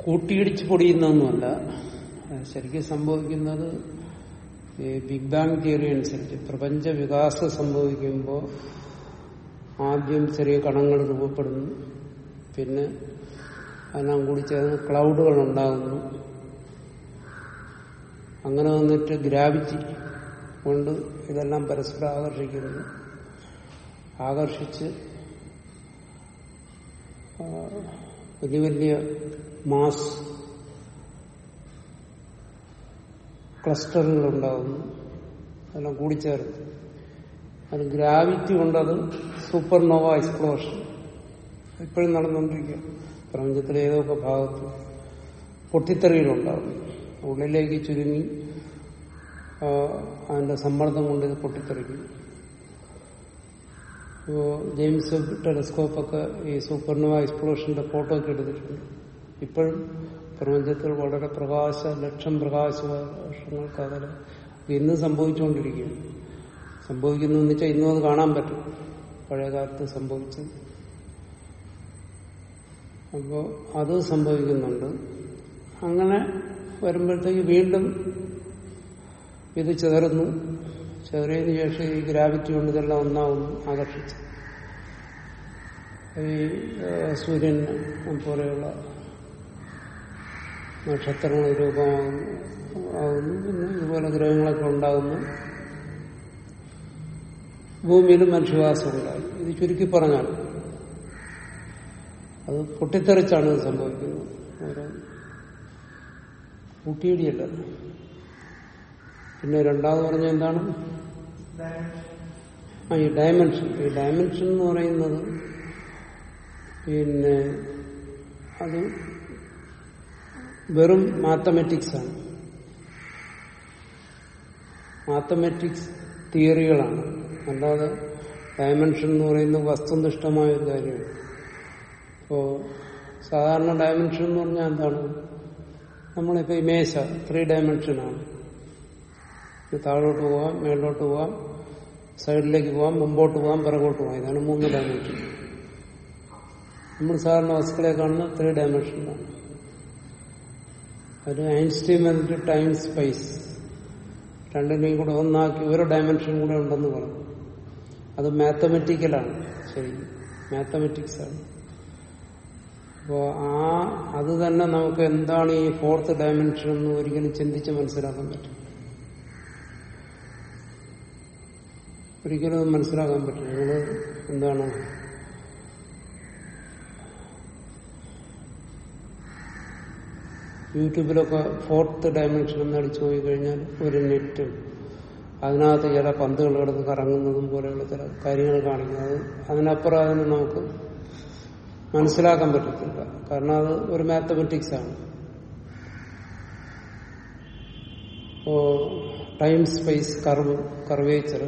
കൂട്ടിയിടിച്ച് പൊടിയുന്നൊന്നുമല്ല ശരിക്കും സംഭവിക്കുന്നത് ഈ ബിഗ് ബാങ് തിയറി അനുസരിച്ച് പ്രപഞ്ച വികാസം സംഭവിക്കുമ്പോൾ ആദ്യം ചെറിയ കണങ്ങൾ രൂപപ്പെടുന്നു പിന്നെ അതിനാം കൂടി ചേർന്ന് ക്ലൗഡുകൾ ഉണ്ടാകുന്നു അങ്ങനെ വന്നിട്ട് ഗ്രാവിറ്റി കൊണ്ട് ഇതെല്ലാം പരസ്പരം ആകർഷിക്കുന്നു ആകർഷിച്ച് ആ, വലിയ വലിയ മാസ് ക്ലസ്റ്ററുകൾ ഉണ്ടാകുന്നു അതെല്ലാം കൂടിച്ചേർന്ന് അത് ഗ്രാവിറ്റി കൊണ്ടത് സൂപ്പർനോവ എക്സ്പ്ലോഷൻ ഇപ്പോഴും നടന്നുകൊണ്ടിരിക്കുക പ്രപഞ്ചത്തിലെ ഏതൊക്കെ ഭാഗത്ത് പൊട്ടിത്തെറികളുണ്ടാകും ഉള്ളിലേക്ക് ചുരുങ്ങി ആ, അതിന്റെ സമ്മർദ്ദം കൊണ്ട് ഇത് പൊട്ടിത്തെറിക്കും ഇപ്പോ ജെയിംസ് വെബ് ടെലസ്കോപ്പൊക്കെ ഈ സൂപ്പർനോവ എക്സ്പ്ലോഷന്റെ ഫോട്ടോ ഒക്കെ എടുത്തിട്ടുണ്ട് ഇപ്പോഴും പ്രപഞ്ചത്തിൽ വളരെ പ്രകാശ ലക്ഷം പ്രകാശ വർഷങ്ങൾക്ക് അകലെ ഇന്ന് സംഭവിച്ചുകൊണ്ടിരിക്കുകയാണ് സംഭവിക്കുന്നു എന്ന് വെച്ചാൽ ഇന്നും അത് കാണാൻ പറ്റും പഴയ കാലത്ത് സംഭവിച്ചത് അപ്പോൾ അത് സംഭവിക്കുന്നുണ്ട് അങ്ങനെ വരുമ്പോഴത്തേക്ക് വീണ്ടും ഇത് ചേർന്നു ചെറിയതിനു ശേഷം ഈ ഗ്രാവിറ്റി കൊണ്ട് ഇതെല്ലാം ഒന്നാവുന്നു ആകർഷിച്ച് ഈ ഏഹ്, സൂര്യൻ പോലെയുള്ള നക്ഷത്രങ്ങൾ രൂപമാകുന്നു ആകുന്നു പിന്നെ ഇതുപോലെ ഗ്രഹങ്ങളൊക്കെ ഉണ്ടാകുന്നു ഭൂമിയിൽ മനുഷ്യവാസം ഉണ്ടായി ഇത് ചുരുക്കി പറഞ്ഞാൽ അത് പൊട്ടിത്തെറിച്ചാണ് ഇത് സംഭവിക്കുന്നത് ഓരോ കൂട്ടിയിടിയല്ല പിന്നെ രണ്ടാമത് പറഞ്ഞ എന്താണ് ആ ഈ ഡയമെൻഷൻ ഈ ഡയമെൻഷൻ എന്ന് പറയുന്നത് പിന്നെ അത് വെറും മാത്തമെറ്റിക്സ് ആണ് മാത്തമെറ്റിക്സ് തിയറികളാണ് അല്ലാതെ ഡയമെൻഷൻ എന്ന് പറയുന്നത് വസ്തുനിഷ്ഠമായ ഒരു കാര്യമാണ് ഇപ്പോ സാധാരണ ഡയമെൻഷൻ എന്ന് പറഞ്ഞാൽ എന്താണ് നമ്മളിപ്പോ ഈ മേശ ത്രീ ഡയമെൻഷനാണ് ഇത് താഴോട്ട് പോവാം മേലോട്ട് പോവാം സൈഡിലേക്ക് പോവാം മുമ്പോട്ട് പോവാം പിറകോട്ട് പോവാം ഇതാണ് മൂന്ന് ഡയമെൻഷൻ നമ്മൾ സാധാരണ വസ്തുക്കളെ കാണുന്ന ത്രീ ഡയമെൻഷനിലാണ് ഒരു ഐൻസ്റ്റീൻ വന്നിട്ട് ടൈം സ്പേസ് രണ്ടിനെയും കൂടെ ഒന്നാക്കി ഓരോ ഡയമെൻഷൻ കൂടെ ഉണ്ടെന്ന് പറഞ്ഞു അത് മാത്തമെറ്റിക്കലാണ് ശരി മാത്തമെറ്റിക്സ് ആണ് അപ്പോ ആ അത് തന്നെ നമുക്ക് എന്താണ് ഈ ഫോർത്ത് ഡയമെൻഷൻ എന്ന് ഒരിക്കലും ചിന്തിച്ച് മനസ്സിലാക്കാൻ പറ്റും ഒരിക്കലും അത് മനസ്സിലാക്കാൻ പറ്റില്ല നിങ്ങള് എന്താണ് യൂട്യൂബിലൊക്കെ ഫോർത്ത് ഡയമെൻഷൻ എന്ന് അടിച്ചു പോയി കഴിഞ്ഞാൽ ഒരു നെറ്റ് അതിനകത്ത് ചില പന്തുകൾ കിടന്ന് കറങ്ങുന്നതും പോലെയുള്ള ചില കാര്യങ്ങൾ കാണിക്കുന്നത് അതിനപ്പുറം അതിന് നമുക്ക് മനസ്സിലാക്കാൻ പറ്റത്തില്ല കാരണം അത് ഒരു മാത്തമെറ്റിക്സ് ആണ് ഇപ്പോ ടൈം സ്പേസ് കർവ് കർവേച്ചർ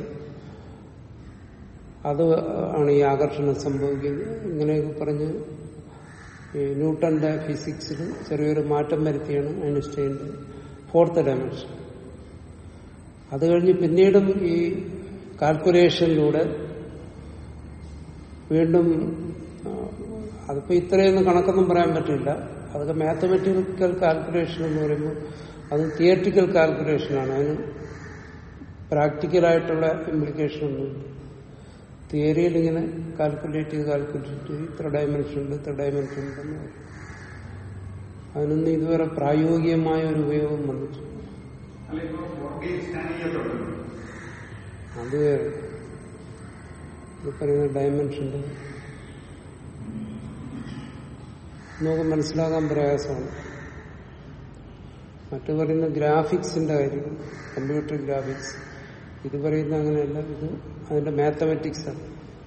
അത് ആണ് ഈ ആകർഷണം സംഭവിക്കുന്നത് ഇങ്ങനെയൊക്കെ പറഞ്ഞ് ഈ ന്യൂട്ടന്റെ ഫിസിക്സിൽ ചെറിയൊരു മാറ്റം വരുത്തിയാണ് ഐൻസ്റ്റൈൻ്റെ ഫോർത്ത് ഡയമെൻഷൻ അത് കഴിഞ്ഞ് പിന്നീടും ഈ കാൽക്കുലേഷനിലൂടെ വീണ്ടും ആ, അതിപ്പോ ഇത്രയൊന്നും കണക്കൊന്നും പറയാൻ പറ്റില്ല അതൊക്കെ മാത്തമെറ്റിക്കൽ കാൽക്കുലേഷൻ എന്ന് പറയുമ്പോൾ അത് തിയറ്റിക്കൽ കാൽക്കുലേഷനാണ് അതിന് പ്രാക്ടിക്കലായിട്ടുള്ള ഇംപ്ലിക്കേഷൻ ഒന്നുമില്ല തിയറിയിൽ ഇങ്ങനെ കാൽക്കുലേറ്റ് ചെയ്ത് കാൽക്കുലേറ്റ് ചെയ്ത് ഇത്ര ഡയമെൻഷൻ ഉണ്ട് ഇത്ര ഡയമെൻഷൻ ഉണ്ടെന്ന് പറയും അതിനൊന്നും ഇതുവരെ പ്രായോഗികമായ ഒരു ഉപയോഗം വന്നിട്ടില്ല അല്ല ഇപ്പൊ ഫോർട്ടി സ്കാൻ ചെയ്യപ്പെടുന്നു അത് വേറെ. ഇത് പറയുന്ന ഡയമെൻഷന്റെ നമുക്ക് മനസ്സിലാക്കാൻ പ്രയാസമാണ് മറ്റു പറയുന്ന ഗ്രാഫിക്സിന്റെ കാര്യം കമ്പ്യൂട്ടർ ഗ്രാഫിക്സ് ഇത് പറയുന്ന അങ്ങനെയല്ല ഇത് അതിന്റെ മാത്തമെറ്റിക്സ് ആണ്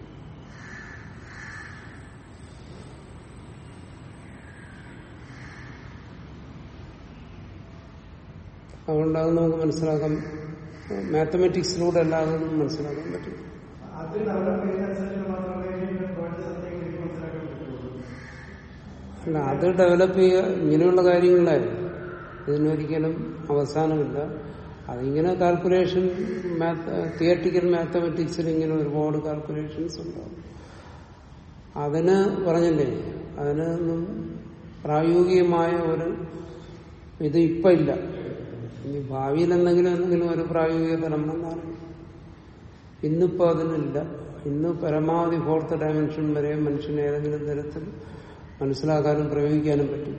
അതുകൊണ്ട് അത് നമുക്ക് മനസ്സിലാക്കാൻ മാത്തമെറ്റിക്സിലൂടെ അല്ലാതെ ഒന്നും മനസ്സിലാക്കാൻ പറ്റില്ല അത് ഡെവലപ്പ് ചെയ്യുന്നതനുസരിച്ച് മാത്രമേ ഇതിന്റെ വേൾഡ് സത്യം എനിക്ക് മനസ്സിലാക്കാൻ പറ്റുള്ളൂ അല്ല അത് ഡെവലപ്പ് ചെയ്യുക ഇങ്ങനെയുള്ള കാര്യങ്ങളായിരുന്നു ഇതിനൊരിക്കലും അവസാനമില്ല അതിങ്ങനെ കാൽക്കുലേഷൻ തിയറ്റിക്കൽ മാത്തമെറ്റിക്സിൽ ഇങ്ങനെ ഒരുപാട് കാൽക്കുലേഷൻസ് ഉണ്ടാവും അതിന് പറഞ്ഞില്ലേ അതിനൊന്നും പ്രായോഗികമായ ഒരു ഇത് ഇപ്പൊ ഇല്ല ഇനി ഭാവിയിൽ എന്തെങ്കിലും എന്തെങ്കിലും ഒരു പ്രായോഗിക തലം വന്നാൽ ഇന്നിപ്പോ അതിനില്ല ഇന്ന് പരമാവധി ഫോർത്ത് ഡയമെൻഷൻ വരെ മനുഷ്യന് ഏതെങ്കിലും തരത്തിൽ മനസ്സിലാക്കാനും പ്രയോഗിക്കാനും പറ്റും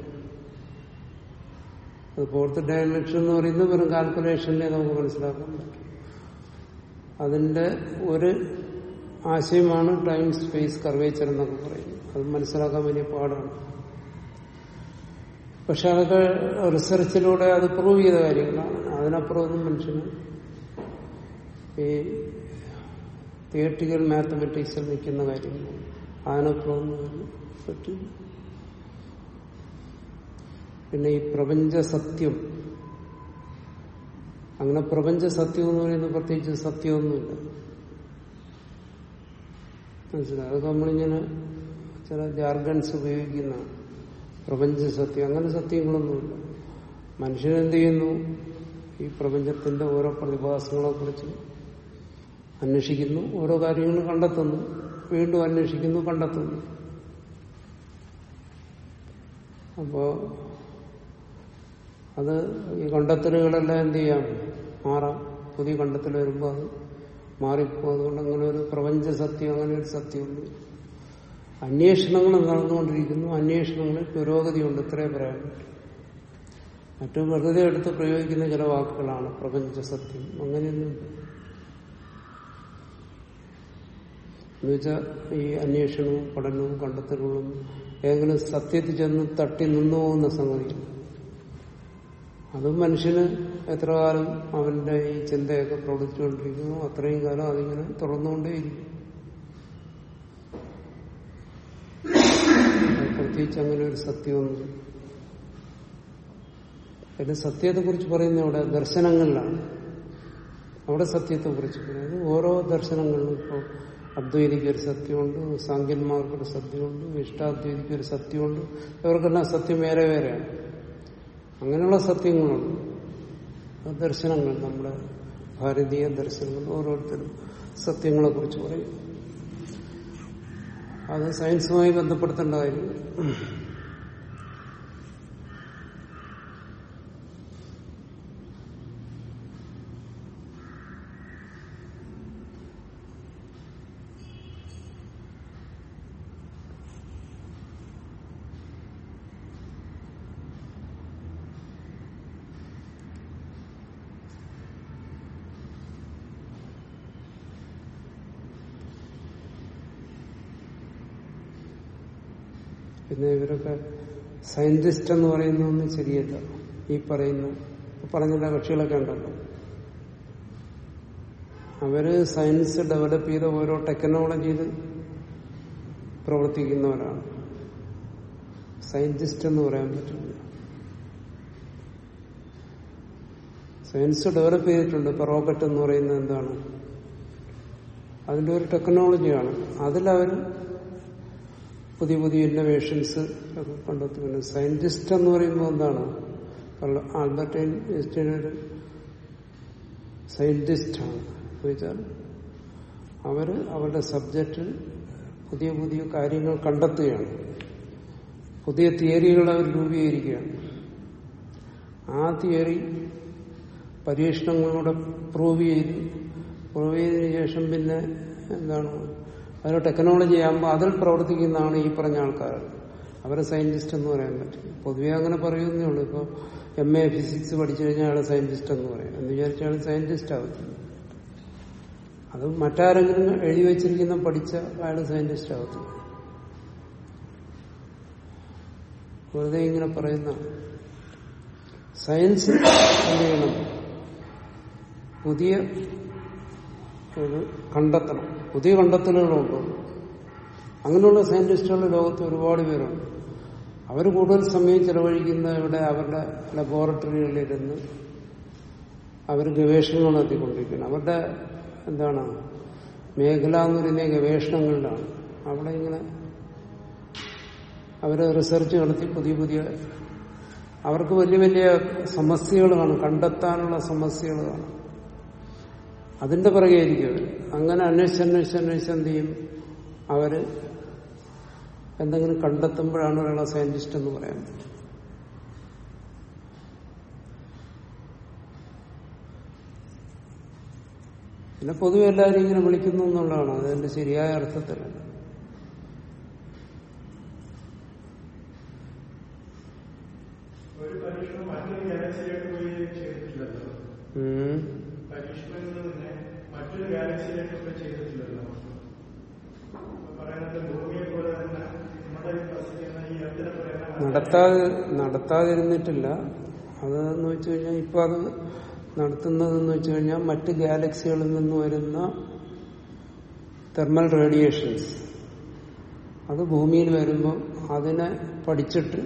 അത് ഫോർത്ത് ഡയമെൻഷൻ എന്ന് പറയുന്നത് വെറും കാൽക്കുലേഷനിലെ നമുക്ക് മനസ്സിലാക്കാൻ പറ്റും അതിന്റെ ഒരു ആശയമാണ് ടൈം സ്പേസ് കർവേച്ചർ എന്നൊക്കെ പറയുന്നത് അത് മനസ്സിലാക്കാൻ വലിയ പാടാണ് പക്ഷെ അതൊക്കെ റിസർച്ചിലൂടെ അത് പ്രൂവ് ചെയ്ത കാര്യങ്ങളാണ് അതിനപ്പുറം ഒന്നും മനുഷ്യന് ഈ തിയറ്റിക്കൽ മാത്തമെറ്റിക്സിൽ നിൽക്കുന്ന കാര്യങ്ങളാണ് അതിനപ്പുറം ഒന്നും പറ്റില്ല പിന്നെ ഈ പ്രപഞ്ച സത്യം അങ്ങനെ പ്രപഞ്ച സത്യം എന്ന് പറയുന്നത് പ്രത്യേകിച്ച് സത്യമൊന്നുമില്ല മനസ്സിലായി അതൊക്കെ നമ്മളിങ്ങനെ ചില ജാർഗൻസ് ഉപയോഗിക്കുന്ന പ്രപഞ്ച സത്യം അങ്ങനെ സത്യങ്ങളൊന്നുമില്ല മനുഷ്യനെന്ത് ചെയ്യുന്നു ഈ പ്രപഞ്ചത്തിന്റെ ഓരോ പ്രതിഭാസങ്ങളെ കുറിച്ച് അന്വേഷിക്കുന്നു ഓരോ കാര്യങ്ങൾ കണ്ടെത്തുന്നു വീണ്ടും അന്വേഷിക്കുന്നു കണ്ടെത്തുന്നു അപ്പോ അത് ഈ കണ്ടെത്തലുകളെല്ലാം എന്ത് ചെയ്യാം മാറാം പുതിയ കണ്ടെത്തൽ വരുമ്പോൾ അത് മാറിപ്പോ അതുകൊണ്ട് അങ്ങനെ ഒരു പ്രപഞ്ച സത്യം അങ്ങനെ ഒരു സത്യമൊന്നും അന്വേഷണങ്ങൾ നടന്നുകൊണ്ടിരിക്കുന്നു അന്വേഷണങ്ങളിൽ പുരോഗതിയുണ്ട് ഇത്രേ പറയാൻ പറ്റും മറ്റു വെറുതെ എടുത്ത് പ്രയോഗിക്കുന്ന ചില വാക്കുകളാണ് പ്രപഞ്ച സത്യം അങ്ങനെയൊന്നും എന്നുവെച്ചാൽ ഈ അന്വേഷണവും പഠനവും കണ്ടെത്തലുകളും ഏതെങ്കിലും സത്യത്തിൽ ചെന്ന് തട്ടി നിന്നു പോകുന്ന സംഗതിയില്ല അതും മനുഷ്യന് എത്ര കാലം അവന്റെ ഈ ചിന്തയൊക്കെ പ്രവർത്തിച്ചുകൊണ്ടിരിക്കുന്നു അത്രയും കാലം അതിങ്ങനെ തുടർന്നുകൊണ്ടേയിരിക്കും പ്രത്യേകിച്ച് അങ്ങനെ ഒരു സത്യമൊന്നും പിന്നെ സത്യത്തെ കുറിച്ച് പറയുന്നത് അവിടെ ദർശനങ്ങളിലാണ് അവിടെ സത്യത്തെ കുറിച്ച് പറയുന്നത് ഓരോ ദർശനങ്ങളിലും ഇപ്പോൾ അദ്വൈതിക്ക് ഒരു സത്യമുണ്ട് സാങ്കന്മാർക്കൊരു സത്യമുണ്ട് ഇഷ്ടാദ്വൈതിക്ക് ഒരു സത്യമുണ്ട് ഇവർക്കെല്ലാം സത്യം വേറെ വേറെയാണ് അങ്ങനെയുള്ള സത്യങ്ങളുണ്ട് അത് ദർശനങ്ങൾ നമ്മുടെ ഭാരതീയ ദർശനങ്ങൾ ഓരോരുത്തരും സത്യങ്ങളെ കുറിച്ച് പറയും അത് സയൻസുമായി ബന്ധപ്പെടുത്തേണ്ട കാര്യം പിന്നെ ഇവരൊക്കെ സയന്റിസ്റ്റ് എന്ന് പറയുന്നതൊന്നും ശരിയല്ല ഈ പറയുന്ന പറഞ്ഞില്ല കക്ഷികളൊക്കെ ഉണ്ടല്ലോ അവര് സയൻസ് ഡെവലപ്പ് ചെയ്ത ഓരോ ടെക്നോളജിയിൽ പ്രവർത്തിക്കുന്നവരാണ് സയന്റിസ്റ്റ് എന്ന് പറയാൻ പറ്റില്ല സയൻസ് ഡെവലപ്പ് ചെയ്തിട്ടുണ്ട് ഇപ്പൊ റോക്കറ്റ് എന്ന് പറയുന്നത് എന്താണ് അതിന്റെ ഒരു ടെക്നോളജിയാണ് അതിലവർ പുതിയ പുതിയ ഇന്നോവേഷൻസ് ഒക്കെ കണ്ടെത്തുന്നു സയന്റിസ്റ്റ് എന്ന് പറയുമ്പോൾ എന്താണ് ആൽബർട്ട് ഐൻസ്റ്റൈൻ ഒരു സയന്റിസ്റ്റാണ് വെച്ചാൽ അവര് അവരുടെ സബ്ജക്റ്റിൽ പുതിയ പുതിയ കാര്യങ്ങൾ കണ്ടെത്തുകയാണ് പുതിയ തിയറികൾ അവർ രൂപീകരിക്കുകയാണ് ആ തിയറി പരീക്ഷണങ്ങളിലൂടെ പ്രൂവ് ചെയ്ത് പ്രൂവ് ചെയ്തതിനു ശേഷം പിന്നെ എന്താണ് അതിന് ടെക്നോളജി ആകുമ്പോൾ അതിൽ പ്രവർത്തിക്കുന്നതാണ് ഈ പറഞ്ഞ ആൾക്കാർ അവരെ സയന്റിസ്റ്റ് എന്ന് പറയാൻ പറ്റും പൊതുവെ അങ്ങനെ പറയുന്നേ ഉള്ളൂ ഇപ്പോൾ എം എ ഫിസിക്സ് പഠിച്ചു കഴിഞ്ഞാൽ അയാളെ സയന്റിസ്റ്റ് എന്ന് പറയും എന്ന് വിചാരിച്ചാൽ സയന്റിസ്റ്റ് ആവത്തില്ല അത് മറ്റാരെങ്കിലും എഴുതി വെച്ചിരിക്കുന്ന പഠിച്ച അയാൾ സയന്റിസ്റ്റ് ആവത്തില്ല വെറുതെ ഇങ്ങനെ പറയുന്ന സയൻസ് എന്ത് ചെയ്യണം പുതിയ ഒരു കണ്ടെത്തണം പുതിയ കണ്ടെത്തലുകളുണ്ട് അങ്ങനെയുള്ള സയന്റിസ്റ്റുകൾ ലോകത്ത് ഒരുപാട് പേരുണ്ട് അവർ കൂടുതൽ സമയം ചെലവഴിക്കുന്ന ഇവിടെ അവരുടെ ലബോറട്ടറികളിലിരുന്ന് അവർ ഗവേഷണങ്ങൾ നടത്തിക്കൊണ്ടിരിക്കുകയാണ് അവരുടെ എന്താണ് മേഖല എന്ന് പറയുന്ന ഗവേഷണങ്ങളിലാണ് അവിടെ ഇങ്ങനെ അവർ റിസർച്ച് നടത്തി പുതിയ പുതിയ അവർക്ക് വലിയ വലിയ സമസ്യകളാണ് കണ്ടെത്താനുള്ള സമസ്യകളാണ് അതിന്റെ പിറകെ ആയിരിക്കും അവർ അങ്ങനെ അന്വേഷിച്ച് അന്വേഷിച്ച് അന്വേഷിച്ച് എന്ത് ചെയ്യും അവര് എന്തെങ്കിലും കണ്ടെത്തുമ്പോഴാണ് ഒരാളെ സയന്റിസ്റ്റ് എന്ന് പറയാൻ പറ്റും പിന്നെ പൊതുവെ എല്ലാവരും ഇങ്ങനെ വിളിക്കുന്നു എന്നുള്ളതാണ് അതിന്റെ ശരിയായ അർത്ഥത്തിലല്ല ഒരു പരീക്ഷണം മറ്റൊരു ഗാലക്സിയിലേക്ക് പോയി ചെയ്തിട്ടില്ലല്ലോ ഉം. പരീക്ഷണങ്ങളിൽ തന്നെ മറ്റൊരു ഗാലക്സിയിലേക്ക് പോയി ചെയ്തിട്ടില്ലല്ലോ അപ്പൊ പറയുന്നത് ഭൂമിയെ പോലെ തന്നെ നമ്മുടെ ഈ വസിക്കുന്ന ഈ എർത്തിനെ പോലെ തന്നെ നടത്താതെ നടത്താതിരുന്നിട്ടില്ല അതെന്ന് വെച്ച് കഴിഞ്ഞാൽ ഇപ്പൊ അത് നടത്തുന്നതെന്ന് വെച്ച് കഴിഞ്ഞാൽ മറ്റ് ഗാലക്സികളിൽ നിന്ന് വരുന്ന തെർമൽ റേഡിയേഷൻസ് അത് ഭൂമിയിൽ വരുമ്പോൾ അതിനെ പഠിച്ചിട്ട്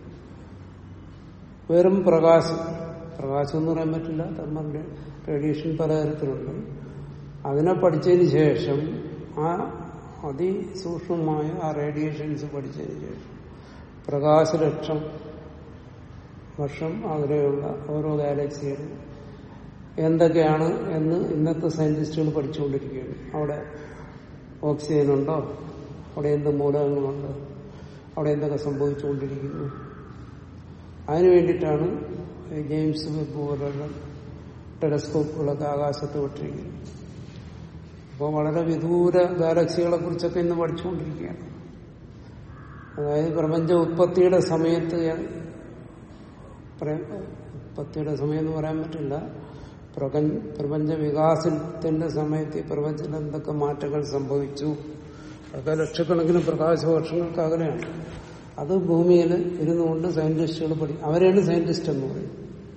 വെറും പ്രകാശം പ്രകാശം എന്ന് പറയാൻ പറ്റില്ല തെർമൽ റേഡിയേഷൻ പലതരത്തിലുണ്ട് അതിനെ പഠിച്ചതിന് ശേഷം ആ അതിസൂക്ഷ്മമായ ആ റേഡിയേഷൻസ് പഠിച്ചതിന് ശേഷം പ്രകാശലക്ഷം വർഷം അകലെയുള്ള ഓരോ ഗാലക്സികളും എന്തൊക്കെയാണ് എന്ന് ഇന്നത്തെ സയന്റിസ്റ്റുകൾ പഠിച്ചുകൊണ്ടിരിക്കുകയാണ് അവിടെ ഓക്സിജൻ ഉണ്ടോ അവിടെ എന്ത് മൂലകങ്ങളുണ്ട് അവിടെ എന്തൊക്കെ സംഭവിച്ചുകൊണ്ടിരിക്കുന്നു അതിനു വേണ്ടിയിട്ടാണ് ഈ ജെയിംസ് വെബ് പോലുള്ള ടെലസ്കോപ്പുകളൊക്കെ ആകാശത്ത് വിട്ടിരിക്കുന്നത് അപ്പോൾ വളരെ വിദൂര ഗാലക്സികളെ കുറിച്ചൊക്കെ ഇന്ന് പഠിച്ചുകൊണ്ടിരിക്കുകയാണ് അതായത് പ്രപഞ്ച ഉത്പത്തിയുടെ സമയത്ത് ഞാൻ പറയാൻ- ഉത്പത്തിയുടെ സമയം എന്ന് പറയാൻ പറ്റില്ല പ്രപഞ്ച പ്രപഞ്ച വികാസത്തിന്റെ സമയത്ത് ഈ പ്രപഞ്ചത്തിൽ എന്തൊക്കെ മാറ്റങ്ങൾ സംഭവിച്ചു അതൊക്കെ ലക്ഷക്കണക്കിന് പ്രകാശവർഷങ്ങൾക്ക് അകലെയാണ് അത് ഭൂമിയിൽ ഇരുന്നുകൊണ്ട് സയന്റിസ്റ്റുകൾ പഠി അവരെയാണ് സയന്റിസ്റ്റ് എന്ന് പറയും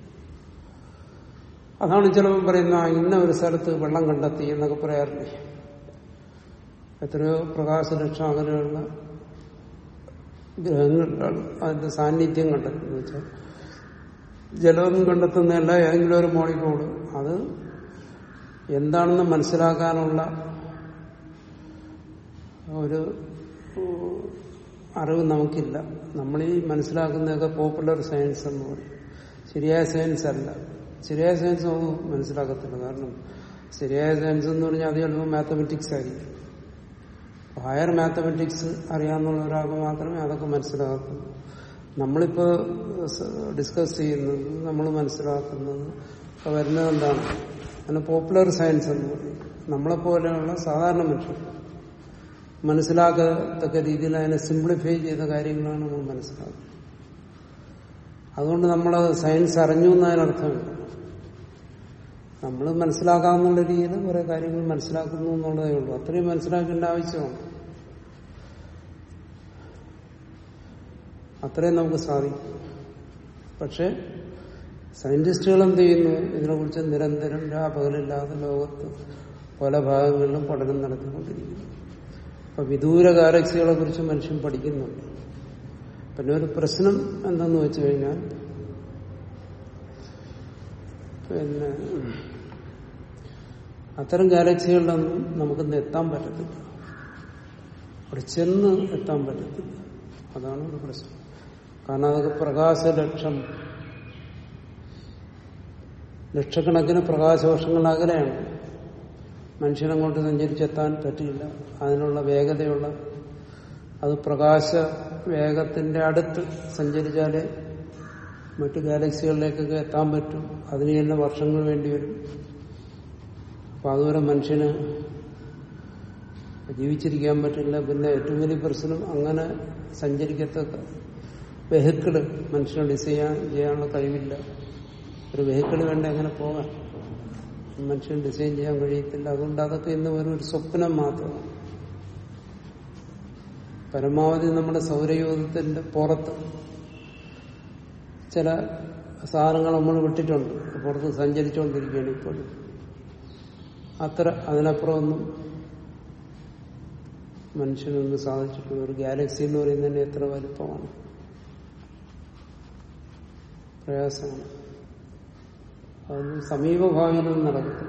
അതാണ് ചിലപ്പോൾ പറയുന്ന "ആ, ഇന്ന ഒരു സ്ഥലത്ത് വെള്ളം കണ്ടെത്തി എന്നൊക്കെ പറയാറില്ലേ എത്രയോ പ്രകാശലക്ഷം അകലെയുള്ള ഗ്രഹങ്ങളിലാണ് അതിന്റെ സാന്നിധ്യം കണ്ടെത്തുന്നത് വെച്ചാൽ ജലമൊന്നും കണ്ടെത്തുന്നതല്ല ഏതെങ്കിലും ഒരു മോളിക്കൂട് അത് എന്താണെന്ന് മനസ്സിലാക്കാനുള്ള ഒരു ഉം, അറിവ് നമുക്കില്ല നമ്മൾ ഈ മനസ്സിലാക്കുന്നതൊക്കെ പോപ്പുലർ സയൻസ് എന്ന് പറയും ശരിയായ സയൻസ് അല്ല ശരിയായ സയൻസ് നമുക്ക് മനസ്സിലാക്കത്തില്ല കാരണം ശരിയായ സയൻസ് എന്ന് പറഞ്ഞാൽ അത് ചിലപ്പോൾ മാത്തമെറ്റിക്സ് ആയിരിക്കും ഹയർ മാത്തമെറ്റിക്സ് അറിയാവുന്ന ഒരാൾക്ക് മാത്രമേ അതൊക്കെ മനസ്സിലാകത്തുള്ളൂ നമ്മളിപ്പോ ഡിസ്കസ് ചെയ്യുന്നത് നമ്മൾ മനസ്സിലാക്കുന്നത് ഒക്കെ വരുന്നത് എന്താണ് അതിന് പോപ്പുലർ സയൻസ് എന്ന് പറയും നമ്മളെപ്പോലെയുള്ള സാധാരണ മനുഷ്യർ മനസ്സിലാക്കത്തക്ക രീതിയിൽ അതിനെ സിംപ്ലിഫൈ ചെയ്ത കാര്യങ്ങളാണ് നമ്മൾ മനസ്സിലാക്കുന്നത് അതുകൊണ്ട് നമ്മൾ സയൻസ് അറിഞ്ഞു എന്നതിനർത്ഥമില്ല നമ്മൾ മനസ്സിലാക്കാവുന്ന രീതിയിൽ കുറെ കാര്യങ്ങൾ മനസ്സിലാക്കുന്നു എന്നുള്ളതേ ഉള്ളൂ അത്രയും മനസ്സിലാക്കേണ്ട ആവശ്യമാണ് അത്രയും നമുക്ക് സാധിക്കും പക്ഷെ സയന്റിസ്റ്റുകൾ എന്ത് ചെയ്യുന്നു ഇതിനെക്കുറിച്ച് നിരന്തരം രാപകലില്ലാതെ ലോകത്ത് പല ഭാഗങ്ങളിലും പഠനം നടത്തിക്കൊണ്ടിരിക്കുന്നു അപ്പൊ വിദൂര ഗാലക്സികളെ കുറിച്ച് മനുഷ്യൻ പഠിക്കുന്നുണ്ട് പിന്നെ ഒരു പ്രശ്നം എന്തെന്ന് വെച്ചു കഴിഞ്ഞാൽ പിന്നെ അത്തരം ഗാലക്സികളിലൊന്നും നമുക്കിന്ന് എത്താൻ പറ്റത്തില്ല അവിടെ ചെന്ന് എത്താൻ പറ്റത്തില്ല അതാണ് ഒരു പ്രശ്നം കാരണം അതൊക്കെ പ്രകാശലക്ഷം ലക്ഷക്കണക്കിന് പ്രകാശവർഷങ്ങൾ അകലെയാണ് മനുഷ്യനങ്ങോട്ട് സഞ്ചരിച്ചെത്താൻ പറ്റില്ല അതിനുള്ള വേഗതയുള്ള അത് പ്രകാശ വേഗത്തിന്റെ അടുത്ത് സഞ്ചരിച്ചാലേ മറ്റു ഗാലക്സികളിലേക്കൊക്കെ എത്താൻ പറ്റും അതിന് തന്നെ വർഷങ്ങൾ വേണ്ടി വരും അപ്പൊ അതുവരെ മനുഷ്യന് ജീവിച്ചിരിക്കാൻ പറ്റില്ല പിന്നെ ഏറ്റവും വലിയ പ്രശ്നം അങ്ങനെ സഞ്ചരിക്കത്തക്ക വെഹിക്കിള് മനുഷ്യന് ഡിസൈൻ ചെയ്യാനുള്ള കഴിവില്ല ഒരു വെഹിക്കിള് വേണ്ട എങ്ങനെ പോകാൻ മനുഷ്യൻ ഡിസൈൻ ചെയ്യാൻ കഴിയത്തില്ല അതുകൊണ്ട് അതൊക്കെ ഇന്ന് വെറും ഒരു സ്വപ്നം മാത്രമാണ് പരമാവധി നമ്മുടെ സൗരയൂഥത്തിന്റെ പുറത്ത് ചില സാധനങ്ങൾ നമ്മൾ വിട്ടിട്ടുണ്ട് പുറത്ത് സഞ്ചരിച്ചുകൊണ്ടിരിക്കുകയാണ് ഇപ്പോഴും അത്ര അതിനപ്പുറമൊന്നും മനുഷ്യനൊന്നും സാധിച്ചിട്ടില്ല ഒരു ഗാലക്സി എന്ന് പറയുന്നത് തന്നെ എത്ര വലുപ്പമാണ് പ്രയാസമാണ് അതൊന്നും സമീപഭാവിയിലൊന്നും നടക്കും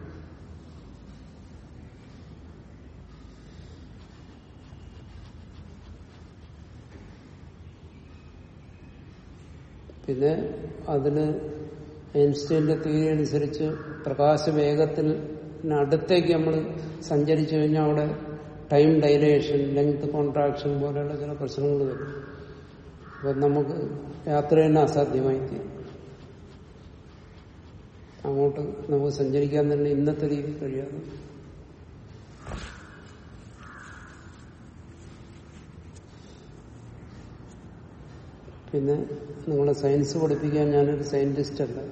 പിന്നെ അതിന് ഐൻസ്റ്റൈന്റെ തീയതി അനുസരിച്ച് പ്രകാശവേഗത്തിന് അടുത്തേക്ക് നമ്മൾ സഞ്ചരിച്ചു കഴിഞ്ഞാൽ അവിടെ ടൈം ഡൈലേഷൻ ലെങ്ത് കോൺട്രാക്ഷൻ പോലെയുള്ള ചില പ്രശ്നങ്ങൾ വരും അപ്പം നമുക്ക് യാത്ര തന്നെ അസാധ്യമായി തീരും അങ്ങോട്ട് നമുക്ക് സഞ്ചരിക്കാൻ തന്നെ ഇന്നത്തെ രീതി കഴിയാതെ പിന്നെ നിങ്ങളെ സയൻസ് പഠിപ്പിക്കാൻ ഞാനൊരു സയന്റിസ്റ്റ് അല്ല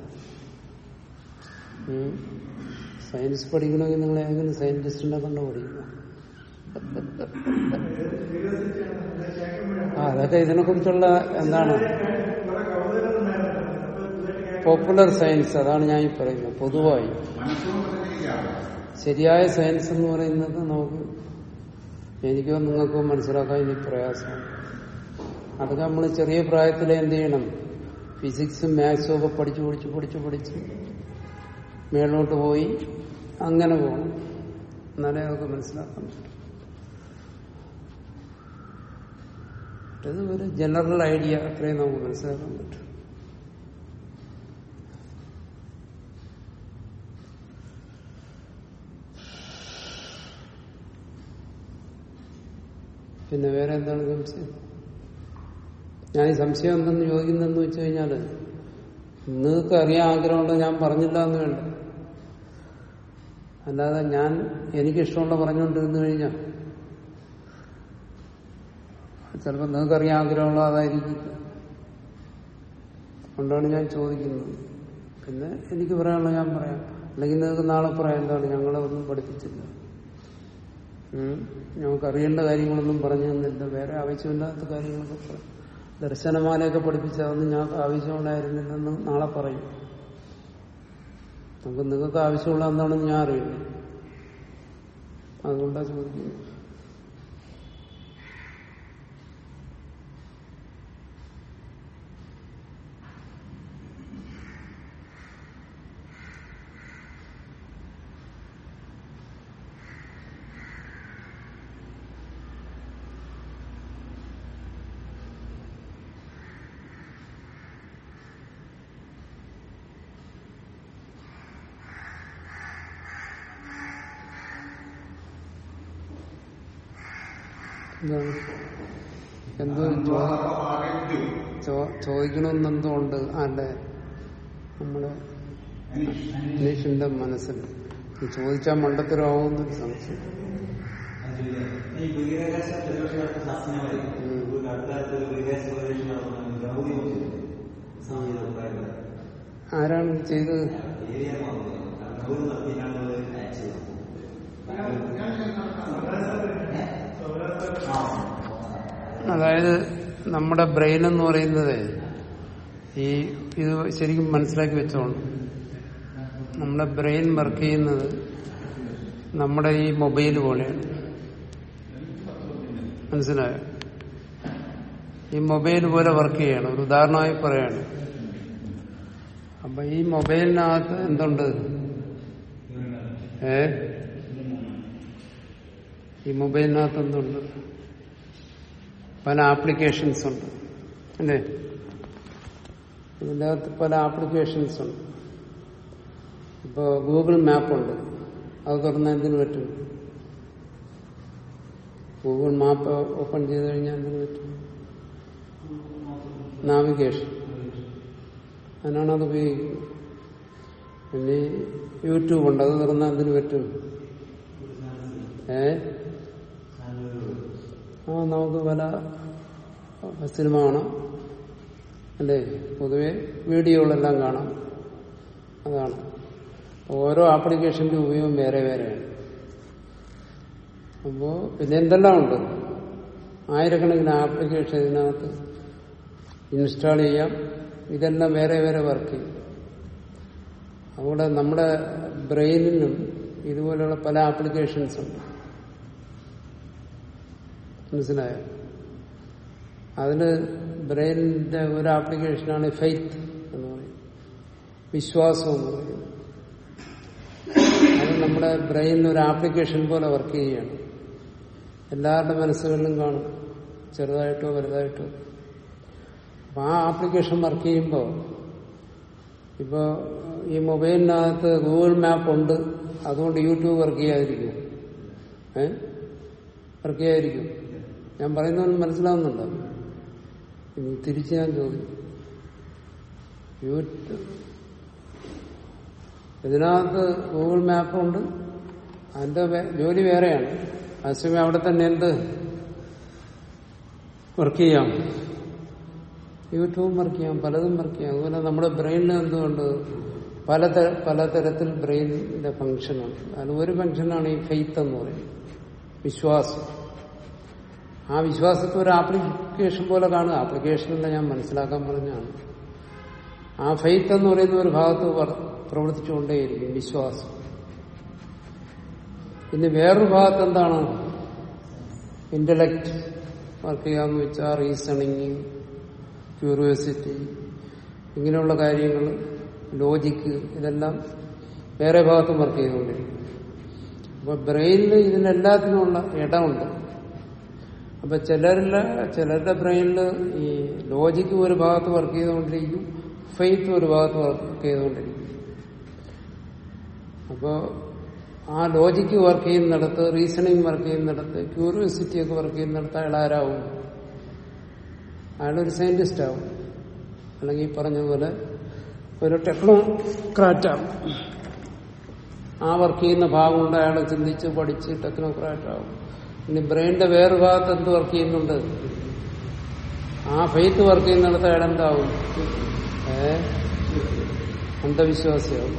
ഉം. സയൻസ് പഠിക്കണമെങ്കിൽ നിങ്ങൾ ഏതെങ്കിലും സയന്റിസ്റ്റിനെ കൊണ്ട് പഠിക്കണം ആ അതൊക്കെ ഇതിനെ കുറിച്ചുള്ള എന്താണ് കുറെ കൗതുകം ഉണ്ടായിരുന്നു അപ്പൊ ഇതുമായിട്ട് പോപ്പുലർ സയൻസ് അതാണ് ഞാൻ ഈ പറയുന്നത് പൊതുവായി മനസ്സുകൊണ്ട് സഞ്ചരിക്കുകയാണ് ശരിയായ സയൻസ് എന്ന് പറയുന്നത് നമുക്ക് എനിക്കോ നിങ്ങൾക്കോ മനസ്സിലാക്കാൻ ഇനി പ്രയാസമാണ് അതൊക്കെ നമ്മൾ ചെറിയ പ്രായത്തിൽ എന്ത് ചെയ്യണം ഫിസിക്സും മാത്സും ഒക്കെ പഠിച്ചു പഠിച്ചു പഠിച്ചു പഠിച്ച് മേളിലോട്ട് പോയി അങ്ങനെ പോകണം എന്നാലേ അതൊക്കെ മനസ്സിലാക്കാൻ പറ്റും ഇത് ഒരു ജനറൽ ഐഡിയ അത്രയും നമുക്ക് മനസ്സിലാക്കാൻ പറ്റും പിന്നെ വേറെ എന്താണ് സംശയം ഞാൻ ഈ സംശയം എന്തെന്ന് ചോദിക്കുന്നതെന്ന് വെച്ച് കഴിഞ്ഞാല് നിങ്ങൾക്ക് അറിയാൻ ആഗ്രഹമുണ്ട് ഞാൻ പറഞ്ഞില്ല എന്ന് വേണ്ട അല്ലാതെ ഞാൻ എനിക്കിഷ്ടമുള്ള പറഞ്ഞുകൊണ്ടിരുന്നു കഴിഞ്ഞാൽ ചിലപ്പോൾ നിങ്ങൾക്ക് അറിയാൻ ആഗ്രഹമുള്ള അതായിരിക്കും അതുകൊണ്ടാണ് ഞാൻ ചോദിക്കുന്നത് പിന്നെ എനിക്ക് പറയാനുള്ള ഞാൻ പറയാം അല്ലെങ്കിൽ നിങ്ങൾക്ക് നാളെ പറയാം എന്താണ് ഞങ്ങളെ ഒന്നും പഠിപ്പിച്ചില്ല ഉം. ഞങ്ങൾക്ക് അറിയേണ്ട കാര്യങ്ങളൊന്നും പറഞ്ഞു തന്നില്ല വേറെ ആവശ്യമില്ലാത്ത കാര്യങ്ങളൊക്കെ പറയും ദർശനമാലയൊക്കെ പഠിപ്പിച്ചാൽ അതൊന്നും ഞങ്ങൾക്ക് ആവശ്യമുണ്ടായിരുന്നില്ലെന്ന് നാളെ പറയും നമുക്ക് നിങ്ങൾക്ക് ആവശ്യമുള്ള എന്താണെന്ന് ഞാൻ അറിയില്ല അതുകൊണ്ടാണ് ചോദിക്കുന്നത് എന്താണ് എന്തോ ചോ- ആകെ ചോ- ചോദിക്കണമെന്നെന്തോ ഉണ്ട് അല്ലെ നമ്മുടെ അനീഷിന്റെ മനസ്സിൽ ഇത് ചോദിച്ചാൽ മണ്ടത്തരമാവുമെന്നൊരു സംശയം ഈ ബഹിരാകാശ ഗവേഷണ ശാസ്ത്രജ്ഞന്മാരെ ഒരു അടുത്ത ഒരു ബഹിരാകാശ ഗവേഷണം നടത്തുന്ന ദ്രൗപദി സാധ്യത ഉണ്ടായിരുന്നു ആരാണ് ഇത് ചെയ്തത് ഏരിയ ദ്രൗപദി നടത്തിയിട്ടാണ് അയച്ചത് അതായത് നമ്മുടെ ബ്രെയിൻ എന്ന് പറയുന്നത് ഈ ഇത് ശരിക്കും മനസ്സിലാക്കി വെച്ചോണ്ട് നമ്മുടെ ബ്രെയിൻ വർക്ക് ചെയ്യുന്നത് നമ്മുടെ ഈ മൊബൈൽ പോലെയാണ് മനസ്സിലായോ ഈ മൊബൈൽ പോലെ വർക്ക് ചെയ്യണം ഒരു ഉദാഹരണമായി പറയാണ് അപ്പൊ ഈ മൊബൈലിനകത്ത് എന്തുണ്ട് ഏ ഈ മൊബൈലിനകത്ത് എന്തുണ്ട് പല ആപ്ലിക്കേഷൻസ് ഉണ്ട് അല്ലേ ഇതിൻ്റെ അകത്ത് പല ആപ്ലിക്കേഷൻസ് ഉണ്ട് ഇപ്പൊ ഗൂഗിൾ മാപ്പ് ഉണ്ട് അത് തുറന്നാൽ എന്തിനു പറ്റും ഗൂഗിൾ മാപ്പ് ഓപ്പൺ ചെയ്ത് കഴിഞ്ഞാൽ എന്തിനു പറ്റും നാവിഗേഷൻ അതിനാണ് അത് ഉപയോഗിക്കുന്നത് പിന്നെ യൂട്യൂബ് ഉണ്ട് അത് തുറന്നാൽ എന്തിനു പറ്റും ഏ ആ നമുക്ക് പല സിനിമ കാണാം അല്ലേ പൊതുവെ വീഡിയോകളെല്ലാം കാണാം അതാണ് ഓരോ ആപ്ലിക്കേഷന്റെ ഉപയോഗം വേറെ വേറെയാണ് അപ്പോ പിന്നെ എന്തെല്ലാം ഉണ്ട് ആയിരക്കണക്കിന് ആപ്ലിക്കേഷൻ ഇതിനകത്ത് ഇൻസ്റ്റാൾ ചെയ്യാം ഇതെല്ലാം വേറെ വേറെ വർക്ക് ചെയ്യും അവിടെ നമ്മുടെ ബ്രെയിനിനും ഇതുപോലെയുള്ള പല ആപ്ലിക്കേഷൻസ് ഉണ്ട് മനസ്സിലായോ അതിന് ബ്രെയിനിന്റെ ഒരു ആപ്ലിക്കേഷനാണ് ഫെയ്ത്ത് എന്ന് പറയും വിശ്വാസം എന്ന് പറയും അത് നമ്മുടെ ബ്രെയിനിൽ ഒരു ആപ്ലിക്കേഷൻ പോലെ വർക്ക് ചെയ്യുകയാണ് എല്ലാവരുടെ മനസ്സുകളിലും കാണും ചെറുതായിട്ടോ വലുതായിട്ടോ അപ്പൊ ആ ആപ്ലിക്കേഷൻ വർക്ക് ചെയ്യുമ്പോൾ ഇപ്പോൾ ഈ മൊബൈലിനകത്ത് ഗൂഗിൾ മാപ്പ് ഉണ്ട് അതുകൊണ്ട് യൂട്യൂബ് വർക്ക് ചെയ്യാതിരിക്കും ഏ വർക്ക് ചെയ്യായിരിക്കും ഞാൻ പറയുന്നതൊന്നും മനസ്സിലാവുന്നുണ്ടോ ഇനി തിരിച്ച് ഞാൻ ചോദിക്കും യൂട്യൂബ് ഇതിനകത്ത് ഗൂഗിൾ മാപ്പുണ്ട് അതിന്റെ വേ- ജോലി വേറെയാണ് അതേസമയം അവിടെ തന്നെ എന്ത് വർക്ക് ചെയ്യാം യൂട്യൂബും വർക്ക് ചെയ്യാം പലതും വർക്ക് ചെയ്യാം അതുപോലെ നമ്മുടെ ബ്രെയിനിൽ എന്തുകൊണ്ട് പലതര പലതരത്തിൽ ബ്രെയിനിന്റെ ഫംഗ്ഷനാണ് അതിൽ ഒരു ഫംഗ്ഷനാണ് ഈ ഫെയ്ത്ത് എന്ന് പറയുന്നത് വിശ്വാസം ആ വിശ്വാസത്തെ ഒരു ആപ്ലിക്കേഷൻ പോലെ കാണുക ആപ്ലിക്കേഷനല്ല ഞാൻ മനസ്സിലാക്കാൻ പറഞ്ഞാണ് ആ ഫെയ്ത്ത് എന്ന് പറയുന്ന ഒരു ഭാഗത്ത് വർ- പ്രവർത്തിച്ചുകൊണ്ടേയിരിക്കും വിശ്വാസം ഇനി വേറൊരു ഭാഗത്ത് എന്താണ് ഇന്റലക്ട് വർക്ക് ചെയ്യാന്ന് വെച്ചാൽ റീസണിങ് ക്യൂരിയോസിറ്റി ഇങ്ങനെയുള്ള കാര്യങ്ങൾ ലോജിക്ക് ഇതെല്ലാം വേറെ ഭാഗത്തും വർക്ക് ചെയ്തുകൊണ്ടിരിക്കും അപ്പൊ ബ്രെയിനിൽ ഇതിനെല്ലാത്തിനുമുള്ള ഇടമുണ്ട് അപ്പൊ ചിലരില് ചിലരുടെ ബ്രെയിനിൽ ഈ ലോജിക്ക് ഒരു ഭാഗത്ത് വർക്ക് ചെയ്തുകൊണ്ടിരിക്കും ഫെയ്ത്ത് ഒരു ഭാഗത്ത് വർക്ക് ചെയ്തുകൊണ്ടിരിക്കും അപ്പോ ആ ലോജിക്ക് വർക്ക് ചെയ്യുന്നിടത്ത് റീസണിങ് വർക്ക് ചെയ്യുന്നിടത്ത് ക്യൂരിയോസിറ്റി ഒക്കെ വർക്ക് ചെയ്യുന്നിടത്ത് അയാൾ ആരാവും അയാളൊരു സയന്റിസ്റ്റ് ആവും അല്ലെങ്കിൽ ഈ പറഞ്ഞതുപോലെ ഒരു ടെക്നോക്രാറ്റാവും ആ വർക്ക് ചെയ്യുന്ന ഭാഗം കൊണ്ട് അയാളെ ചിന്തിച്ച് പഠിച്ച് ടെക്നോക്രാറ്റാവും ഇനി ബ്രെയിനിന്റെ വേറെ ഭാഗത്ത് എന്ത് വർക്ക് ചെയ്യുന്നുണ്ട് ആ ഫെയ്ത്ത് വർക്ക് ചെയ്യുന്നിടത്ത് അയാൾ എന്താവും ഏ അന്ധവിശ്വാസിയാവും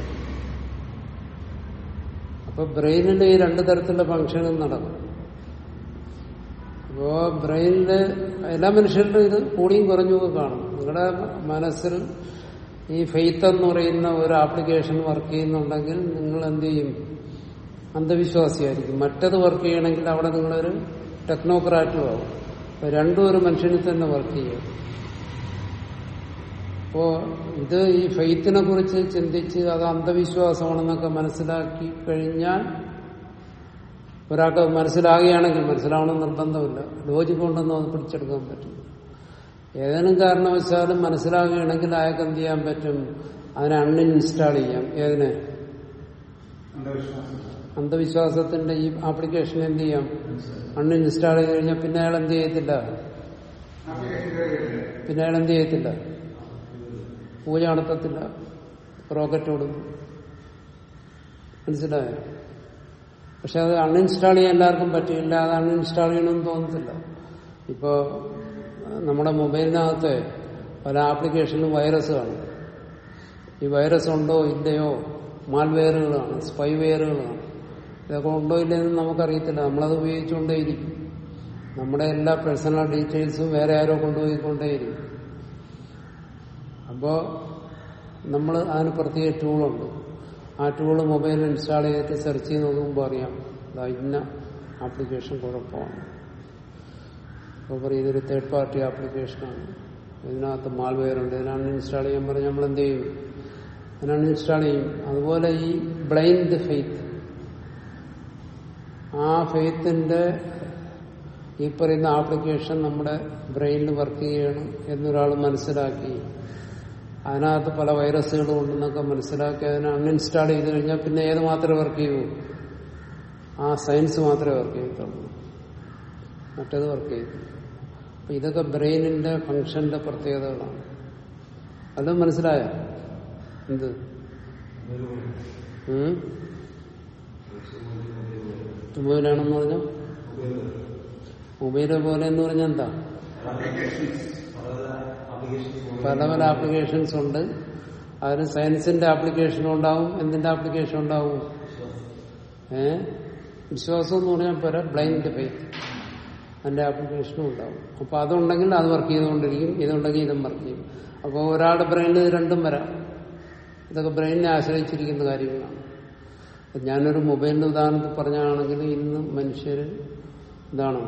അപ്പൊ ബ്രെയിനിന്റെ ഈ രണ്ടു തരത്തിലുള്ള ഫംഗ്ഷനും നടക്കും അപ്പോ ബ്രെയിനില് എല്ലാ മനുഷ്യരിലും ഇത് കൂടിയും കുറഞ്ഞു കാണും നിങ്ങളുടെ മനസ്സിൽ ഈ ഫെയ്ത്ത് എന്ന് പറയുന്ന ഒരു ആപ്ലിക്കേഷൻ വർക്ക് ചെയ്യുന്നുണ്ടെങ്കിൽ നിങ്ങൾ എന്ത് ചെയ്യും അന്ധവിശ്വാസിയായിരിക്കും മറ്റത് വർക്ക് ചെയ്യണമെങ്കിൽ അവിടെ നിങ്ങളൊരു ടെക്നോക്രാറ്റും ആവും അപ്പൊ രണ്ടും ഒരു മനുഷ്യനിൽ തന്നെ വർക്ക് ചെയ്യും അപ്പോ ഇത് ഈ ഫെയ്ത്തിനെ കുറിച്ച് ചിന്തിച്ച് അത് അന്ധവിശ്വാസമാണെന്നൊക്കെ മനസ്സിലാക്കി കഴിഞ്ഞാൽ ഒരാൾക്ക് മനസ്സിലാകുകയാണെങ്കിൽ മനസ്സിലാവണം നിർബന്ധമില്ല ലോജിക് കൊണ്ടൊന്നും അത് പിടിച്ചെടുക്കാൻ പറ്റും ഏതെങ്കിലും കാരണവശാലും മനസ്സിലാകുകയാണെങ്കിൽ അയാൾക്ക് എന്ത് ചെയ്യാൻ പറ്റും അതിനെ അൺഇൻസ്റ്റാൾ ചെയ്യാം ഏതിനെ അന്ധവിശ്വാസം അന്ധവിശ്വാസത്തിന്റെ ഈ ആപ്ലിക്കേഷൻ എന്ത് ചെയ്യാം അൺഇൻസ്റ്റാൾ ചെയ്ത് കഴിഞ്ഞാൽ പിന്നെ അയാൾ എന്ത് ചെയ്യത്തില്ല ആപ്ലിക്കേഷൻ കയറിയിട്ടില്ല പിന്നെ അയാൾ എന്ത് ചെയ്യത്തില്ല പൂജ നടത്തത്തില്ല റോക്കറ്റ് കൊടുക്കും മനസ്സിലായോ പക്ഷെ അത് അൺഇൻസ്റ്റാൾ ചെയ്യാൻ എല്ലാവർക്കും പറ്റില്ല അത് അൺഇൻസ്റ്റാൾ ചെയ്യണമെന്ന് തോന്നത്തില്ല ഇപ്പോ നമ്മുടെ മൊബൈലിനകത്ത് പല ആപ്ലിക്കേഷനിലും വൈറസ് കാണും ഈ വൈറസ് ഉണ്ടോ ഇല്ലയോ മാൽവെയറുകളാണ് സ്പൈവെയറുകളാണ് ഇതൊക്കെ ഉണ്ടോ ഇല്ലയെന്ന് നമുക്കറിയത്തില്ല നമ്മളത് ഉപയോഗിച്ചുകൊണ്ടേയിരിക്കും നമ്മുടെ എല്ലാ പേഴ്സണൽ ഡീറ്റെയിൽസും വേറെ ആരോ കൊണ്ടുപോയിക്കൊണ്ടേയിരിക്കും അപ്പോ നമ്മൾ അതിന് പ്രത്യേക ടൂളുണ്ട് ആ ടൂള് മൊബൈലിൽ ഇൻസ്റ്റാൾ ചെയ്തിട്ട് സെർച്ച് ചെയ്ത് നോക്കുമ്പോൾ അറിയാം ദാ ഇന്ന ആപ്ലിക്കേഷൻ കുഴപ്പമാണ് അപ്പോൾ പറയും ഇതൊരു തേർഡ് പാർട്ടി ആപ്ലിക്കേഷനാണ് ഇതിനകത്ത് മാൽവെയർ ഉണ്ട് ഇതിന് അൺഇൻസ്റ്റാൾ ചെയ്യാൻ പറഞ്ഞാൽ നമ്മൾ എന്ത് ചെയ്യും അതിന് അൺഇൻസ്റ്റാൾ ചെയ്യും അതുപോലെ ഈ ബ്ലൈൻഡ് ഫെയ്ത്ത് ആ ഫെയ്ത്തിന്റെ ഈ പറയുന്ന ആപ്ലിക്കേഷൻ നമ്മുടെ ബ്രെയിനിൽ വർക്ക് ചെയ്യണം എന്നൊരാൾ മനസ്സിലാക്കി അതിനകത്ത് പല വൈറസുകളും ഉണ്ടെന്നൊക്കെ മനസ്സിലാക്കി അതിനെ അൺഇൻസ്റ്റാൾ ചെയ്ത് കഴിഞ്ഞാൽ പിന്നെ ഏത് മാത്രമേ വർക്ക് ചെയ്യൂ ആ സയൻസ് മാത്രമേ വർക്ക് ചെയ്യത്തുള്ളൂ മറ്റേത് വർക്ക് ചെയ്യും അപ്പൊ ഇതൊക്കെ ബ്രെയിനിന്റെ ഫംഗ്ഷന്റെ പ്രത്യേകതകളാണ് അത് മനസ്സിലായോ എന്ത് ഉം? മൊബൈലാണെന്ന് പറഞ്ഞാൽ മൊബൈല് പോലെ എന്ന് പറഞ്ഞാൽ എന്താ പല പല ആപ്ലിക്കേഷൻസ് ഉണ്ട് അതിന് സയൻസിന്റെ ആപ്ലിക്കേഷൻ ഉണ്ടാവും എന്തിന്റെ ആപ്ലിക്കേഷൻ ഉണ്ടാവും ഏ വിശ്വാസം എന്ന് പറഞ്ഞാൽ പോരാ ബ്ലൈൻഡ് ഫെയ്ത്ത് അതിന്റെ ആപ്ലിക്കേഷനും ഉണ്ടാവും അപ്പൊ അതുണ്ടെങ്കിൽ അത് വർക്ക് ചെയ്തുകൊണ്ടിരിക്കും ഇതുണ്ടെങ്കിൽ ഇതും വർക്ക് ചെയ്യും അപ്പോൾ ഒരാളുടെ ബ്രെയിനിൽ ഇത് രണ്ടും വരാം ഇതൊക്കെ ബ്രെയിനിനെ ആശ്രയിച്ചിരിക്കുന്ന കാര്യങ്ങളാണ് അപ്പൊ ഞാനൊരു മൊബൈലിന്റെ ഉദാഹരണത്തിൽ പറഞ്ഞാണെങ്കിൽ ഇന്ന് മനുഷ്യർ എന്താണ്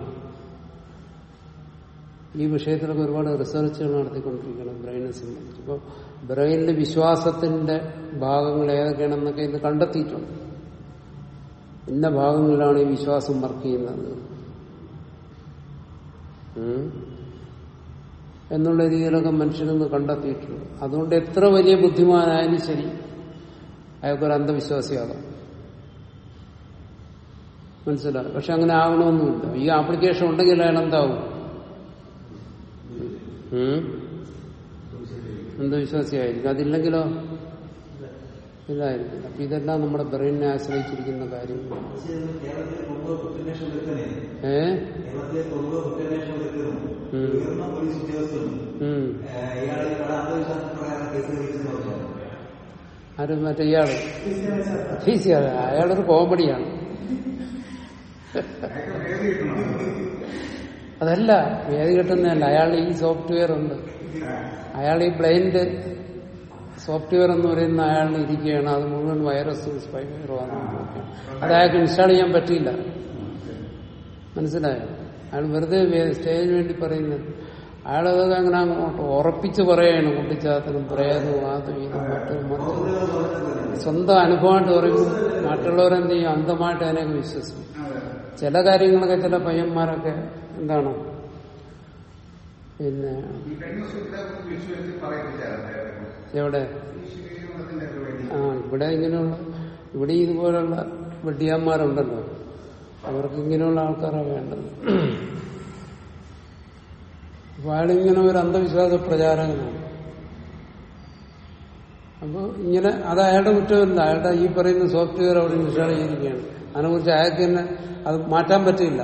ഈ വിഷയത്തിലൊക്കെ ഒരുപാട് റിസർച്ചുകൾ നടത്തിക്കൊണ്ടിരിക്കുകയാണ് ബ്രെയിനെ സംബന്ധിച്ച് ഇപ്പോൾ ബ്രെയിനിലെ വിശ്വാസത്തിന്റെ ഭാഗങ്ങൾ ഏതൊക്കെയാണെന്നൊക്കെ ഇന്ന് കണ്ടെത്തിയിട്ടുണ്ട് ഇന്ന ഭാഗങ്ങളിലാണ് ഈ വിശ്വാസം വർക്ക് ചെയ്യുന്നത് ഉം. എന്നുള്ള രീതിയിലൊക്കെ മനുഷ്യനൊന്ന് കണ്ടെത്തിയിട്ടുണ്ട് അതുകൊണ്ട് എത്ര വലിയ ബുദ്ധിമാനായാലും ശരി അയാൾക്കൊരു അന്ധവിശ്വാസിയാകാം മനസ്സിലായി പക്ഷെ അങ്ങനെ ആവണമെന്നില്ല ഈ ആപ്ലിക്കേഷൻ ഉണ്ടെങ്കിൽ അയാൾ എന്താവും ഉം? അന്ധവിശ്വാസിയായിരിക്കും അതില്ലെങ്കിലോ ഇതായിരിക്കും അപ്പൊ ഇതെല്ലാം നമ്മുടെ ബ്രെയിനിനെ ആശ്രയിച്ചിരിക്കുന്ന കാര്യങ്ങൾ കേരളത്തിൽ കൊണ്ടുപോയി കുറ്റന്വേഷണം എടുക്കണേ ഏ കേരളത്തിലെ കൊണ്ടുപോയി കുറ്റന്വേഷണം എടുക്കണം ഉം. ഉയർന്ന പോലീസ് ഉദ്യോഗസ്ഥരും ഉം ഇയാളെ കട അന്ധവിശ്വാസ പ്രകാരം കേസ് കഴിച്ചെന്ന് പറഞ്ഞാൽ ആരും മറ്റേ ഇയാള് ഈസിയാണ് അയാളൊരു കോമഡിയാണ് അയാൾക്ക് വേദി കിട്ടണം അതല്ല വേദി കിട്ടുന്നതല്ല അയാൾ ഈ സോഫ്റ്റ്വെയർ ഉണ്ട് അയാൾ ഈ ബ്ലൈൻഡ് സോഫ്റ്റ്വെയർ എന്ന് പറയുന്ന അയാളിന് ഇരിക്കുകയാണ് അത് മുഴുവൻ വൈറസും സ്പൈവെയറും ആണ് അത് അയാൾക്ക് ഇൻസ്റ്റാൾ ചെയ്യാൻ പറ്റിയില്ല മനസ്സിലായോ അയാൾ വെറുതെ വേ- സ്റ്റേജിന് വേണ്ടി പറയുന്നത് അയാളത് അങ്ങനെ അങ്ങോട്ട് ഉറപ്പിച്ച് പറയാണ് കുട്ടിച്ചാത്തനും പ്രേതവും അതും ഇതും മറ്റും മറ്റും സ്വന്തം അനുഭവമായിട്ട് പറയുമ്പോൾ മറ്റുള്ളവരെന്ത് ചെയ്യും അന്ധമായിട്ട് അതിനൊക്കെ വിശ്വസിക്കും ചില കാര്യങ്ങളൊക്കെ ചില പയ്യന്മാരൊക്കെ എന്താണ് പിന്നെ ഈ കഴിഞ്ഞ ദിവസം ഇവിടെ വിശ്വസിച്ച് പറയിപ്പിച്ചായിരുന്നു എവിടെ ഈ ശിവീകരണത്തിന്റെ ഒക്കെ വേണ്ടി ആ ഇവിടെ ഇങ്ങനെയുള്ള ഇവിടെ ഇതുപോലുള്ള വെട്ടിയാന്മാരുണ്ടല്ലോ അവർക്ക് ഇങ്ങനെയുള്ള ആൾക്കാരാണ് വേണ്ടത് അപ്പൊ അയാളിങ്ങനെ ഒരു അന്ധവിശ്വാസ പ്രചാരകനാണ് അപ്പൊ ഇങ്ങനെ അത് അയാളുടെ കുറ്റമല്ല അയാളുടെ ഈ പറയുന്ന സോഫ്റ്റ്വെയർ അവിടെ ഇൻസ്റ്റാൾ ചെയ്തിരിക്കുകയാണ് അതിനെക്കുറിച്ച് അയാൾക്ക് തന്നെ അത് മാറ്റാൻ പറ്റില്ല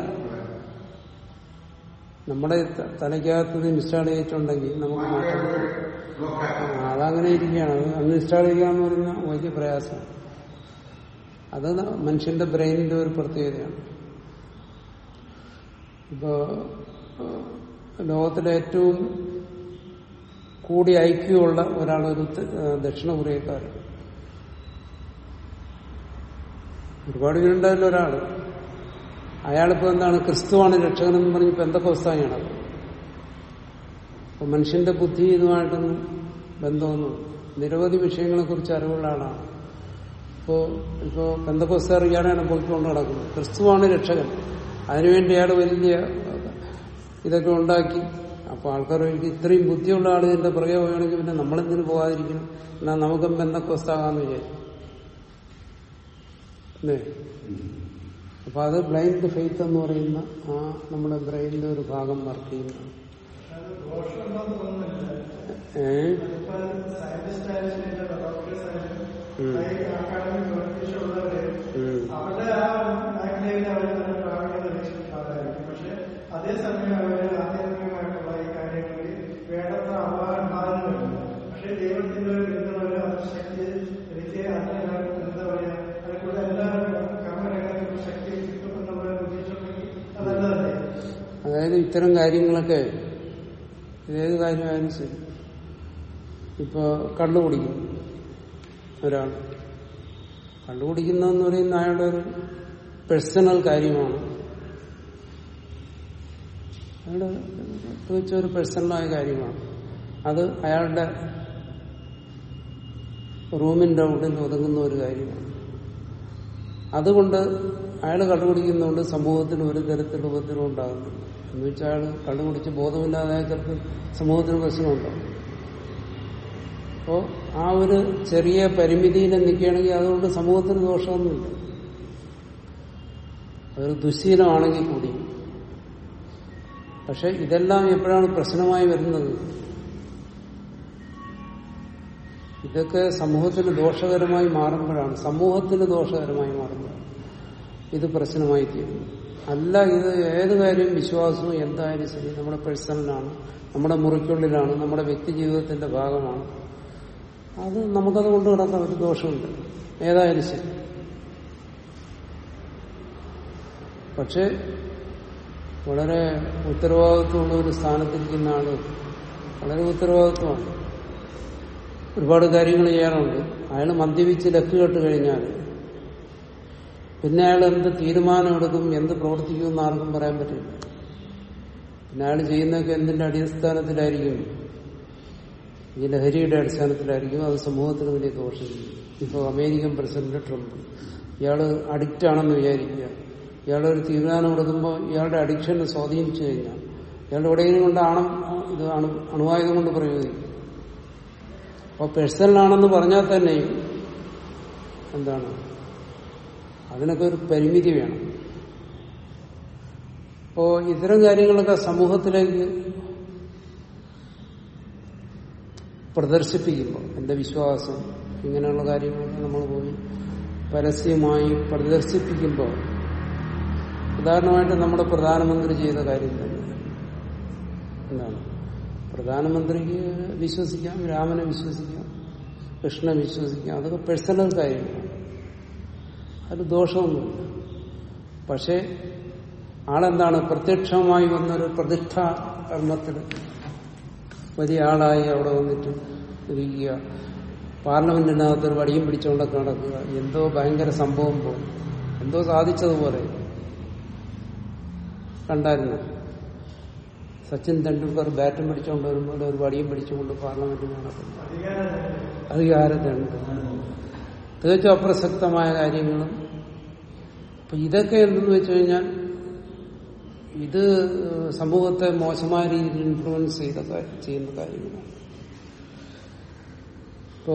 നമ്മുടെ ത- തലയ്ക്കകത്ത് ഇത് ഇൻസ്റ്റാൾ ചെയ്തിട്ടുണ്ടെങ്കിൽ നമുക്ക് മാറ്റാൻ പറ്റും ആ, അതങ്ങനെ ഇരിക്കുകയാണ് അത് അൺഇൻസ്റ്റാൾ ചെയ്യുക എന്ന് പറഞ്ഞാൽ വലിയ പ്രയാസമാണ് അത് ന- മനുഷ്യന്റെ ബ്രെയിനിന്റെ ഒരു പ്രത്യേകതയാണ് ഇപ്പോ ഏഹ്, ലോകത്തിലെ ഏറ്റവും കൂടി ഐക്യമുള്ള ഒരാളൊരു ത- ഏഹ്, ദക്ഷിണ കൊറിയക്കാരൻ ഒരുപാട് പേരുണ്ടായാലും ഒരാള് അയാളിപ്പോ എന്താണ് ക്രിസ്തുവാണ് രക്ഷകനെന്ന് പറഞ്ഞ് പെന്തക്കോസ്തായാണ് അത് അപ്പൊ മനുഷ്യന്റെ ബുദ്ധി ഇതുമായിട്ടൊന്നും ബന്ധമൊന്നും നിരവധി വിഷയങ്ങളെ കുറിച്ച് അറിവുള്ള ആളാണ് ഇപ്പോ ഇപ്പോ പെന്തക്കോസ്താർ ഇയാളെയാണ് പോയിക്കൊണ്ട് നടക്കുന്നത് ക്രിസ്തുവാണ് രക്ഷകൻ അതിനുവേണ്ടി അയാൾ വലിയ ഇതൊക്കെ ഉണ്ടാക്കി അപ്പൊ ആൾക്കാർ എനിക്ക് ഇത്രയും ബുദ്ധിയുള്ള ആൾ ഇതിന്റെ പുറകെ പോവുകയാണെങ്കിൽ പിന്നെ നമ്മളെന്തിനു പോകാതിരിക്കണം എന്നാൽ നമുക്കും ബന്ധക്കോസ്താകാന്ന് വിചാരിക്കും അല്ലേ അപ്പൊ അത് ബ്ലൈൻഡ് ഫെയ്ത്ത് എന്ന് പറയുന്ന ആ നമ്മുടെ ബ്രെയിനിന്റെ ഒരു ഭാഗം വർക്ക് ചെയ്യുന്നതാണ് അത് ദോഷമുണ്ടെന്ന് തോന്നുന്നില്ല ഏഹ് ഇപ്പൊ സയന്റിസ്റ്റ് ആയാലും ഡോക്ടേഴ്സ് ആയാലും ഉം. അക്കാഡമിക് പ്രൊഫഷനുള്ളവര് ഉം. അവരുടെ ആ മേഖലയിൽ അവർ തന്നെ പ്രാവീണ്യത ലക്ഷ്യമായിരിക്കും പക്ഷെ അതേസമയം അവര് ആധ്യാത്മികമായിട്ടുള്ള ഈ കാര്യങ്ങളിൽ വേണ്ടത്ര അപാരഭാവങ്ങളുണ്ട് പക്ഷെ ദൈവത്തിന്റെ ഒരു പിന്തുണ ഒരു ശക്തി എനിക്ക് അതിനെ എന്താ പറയാ അതിലൂടെ എല്ലാ കർമ്മരംഗത്തും ശക്തി കിട്ടുമെന്നുള്ള പ്രതീക്ഷയുണ്ടെങ്കിൽ അതല്ലതല്ലേ അതായത് ഇത്തരം കാര്യങ്ങളൊക്കെ ഇതേത് കാര്യമായാലും ശരി ഇപ്പൊ കള്ളു കുടിക്കും ഒരാൾ കള്ളു കുടിക്കുന്നതെന്ന് പറയുന്ന അയാളുടെ ഒരു പേഴ്സണൽ കാര്യമാണ് അയാളുടെ വെച്ച ഒരു പേഴ്സണലായ കാര്യമാണ് അത് അയാളുടെ റൂമിന്റെ ഉള്ളിൽ ഒതുങ്ങുന്ന ഒരു കാര്യമാണ് അതുകൊണ്ട് അയാൾ കള്ളുകുടിക്കുന്നതുകൊണ്ട് സമൂഹത്തിന് ഒരു തരത്തിലുള്ള ഉപദ്രവം ഉണ്ടാകുന്നില്ല എന്ന് വെച്ചാൽ അയാൾ കള്ളുകുടിച്ച് ബോധമില്ലാതെ ചിലപ്പോൾ സമൂഹത്തിന് പ്രശ്നമുണ്ടാവും അപ്പോ ആ ഒരു ചെറിയ പരിമിതിയിൽ നിൽക്കുകയാണെങ്കിൽ അതുകൊണ്ട് സമൂഹത്തിന് ദോഷമൊന്നുമില്ല അതൊരു ദുശീലമാണെങ്കിൽ കൂടി പക്ഷെ ഇതെല്ലാം എപ്പോഴാണ് പ്രശ്നമായി വരുന്നത് ഇതൊക്കെ സമൂഹത്തിന് ദോഷകരമായി മാറുമ്പോഴാണ് സമൂഹത്തിന് ദോഷകരമായി മാറുമ്പോഴാണ് ഇത് പ്രശ്നമായി തീരുന്നു അല്ല ഇത് ഏത് കാര്യം വിശ്വാസവും എന്തായാലും ശരി നമ്മുടെ പേഴ്സണലാണ് നമ്മുടെ മുറിക്കുള്ളിലാണ് നമ്മുടെ വ്യക്തി ജീവിതത്തിന്റെ ഭാഗമാണ് അത് നമുക്കത് കൊണ്ടു നടക്കാൻ ഒരു ദോഷമുണ്ട് ഏതായാലും ശരി പക്ഷെ വളരെ ഉത്തരവാദിത്വമുള്ള ഒരു സ്ഥാനത്തിരിക്കുന്ന ആള് വളരെ ഉത്തരവാദിത്വമാണ് ഒരുപാട് കാര്യങ്ങൾ ചെയ്യാറുണ്ട് അയാൾ മദ്യപിച്ച് ലക്ക് കേട്ട് കഴിഞ്ഞാൽ പിന്നെ അയാൾ എന്ത് തീരുമാനമെടുക്കും എന്ത് പ്രവർത്തിക്കും എന്ന് ആർക്കും പറയാൻ പറ്റില്ല പിന്നെ അയാൾ ചെയ്യുന്നതൊക്കെ എന്തിന്റെ അടിസ്ഥാനത്തിലായിരിക്കും ഈ ലഹരിയുടെ അടിസ്ഥാനത്തിലായിരിക്കും അത് സമൂഹത്തിന് വലിയ ദോഷം ചെയ്യും ഇപ്പോൾ അമേരിക്കൻ പ്രസിഡന്റ് ട്രംപ് ഇയാള് അഡിക്റ്റ് ആണെന്ന് വിചാരിക്കുക ഇയാളൊരു തീരുമാനം എടുക്കുമ്പോൾ ഇയാളുടെ അഡിക്ഷനെ സ്വാധീനിച്ചു കഴിഞ്ഞാൽ ഇയാളുടെ എവിടെയെങ്കിലും കൊണ്ട് ആണം ഇത് അണു അണുവായുധം കൊണ്ട് പ്രയോഗിക്കും അപ്പൊ പേഴ്സണലാണെന്ന് പറഞ്ഞാൽ തന്നെയും എന്താണ് അതിനൊക്കെ ഒരു പരിമിതി വേണം അപ്പോ ഇത്തരം കാര്യങ്ങളൊക്കെ സമൂഹത്തിലേക്ക് പ്രദർശിപ്പിക്കുമ്പോൾ എന്റെ വിശ്വാസം ഇങ്ങനെയുള്ള കാര്യങ്ങളൊക്കെ നമ്മൾ പോയി പരസ്യമായി പ്രദർശിപ്പിക്കുമ്പോൾ ഉദാഹരണമായിട്ട് നമ്മുടെ പ്രധാനമന്ത്രി ചെയ്ത കാര്യം തന്നെ എന്താണ് പ്രധാനമന്ത്രിക്ക് വിശ്വസിക്കാം രാമനെ വിശ്വസിക്കാം കൃഷ്ണനെ വിശ്വസിക്കാം അതൊക്കെ പേഴ്സണൽ കാര്യങ്ങളാണ് അത് ദോഷമൊന്നുമില്ല പക്ഷേ ആളെന്താണ് പ്രത്യക്ഷമായി വന്നൊരു പ്രതിഷ്ഠാ കർമ്മത്തിൽ വലിയ ആളായി അവിടെ വന്നിട്ട് ഇരിക്കുക പാർലമെന്റിനകത്ത് ഒരു വടിയും പിടിച്ചുകൊണ്ടൊക്കെ നടക്കുക എന്തോ ഭയങ്കര സംഭവം പോലെ എന്തോ സാധിച്ചതുപോലെ കണ്ടായിരുന്നു സച്ചിൻ തെണ്ടുൽക്കർ ബാറ്റും പിടിച്ചുകൊണ്ട് വരുമ്പോൾ ഒരു വടിയും പിടിച്ചുകൊണ്ട് പാർലമെന്റിൽ നടക്കുന്നു അധികാരത്തുണ്ട് തികച്ചും അപ്രസക്തമായ കാര്യങ്ങളും അപ്പൊ ഇതൊക്കെ എന്തെന്ന് വെച്ച് കഴിഞ്ഞാൽ ഇത് സമൂഹത്തെ മോശമായ രീതിയിൽ ഇൻഫ്ലുവൻസ് ചെയ്ത കാര്യം- ചെയ്യുന്ന കാര്യങ്ങളാണ് ഇപ്പോ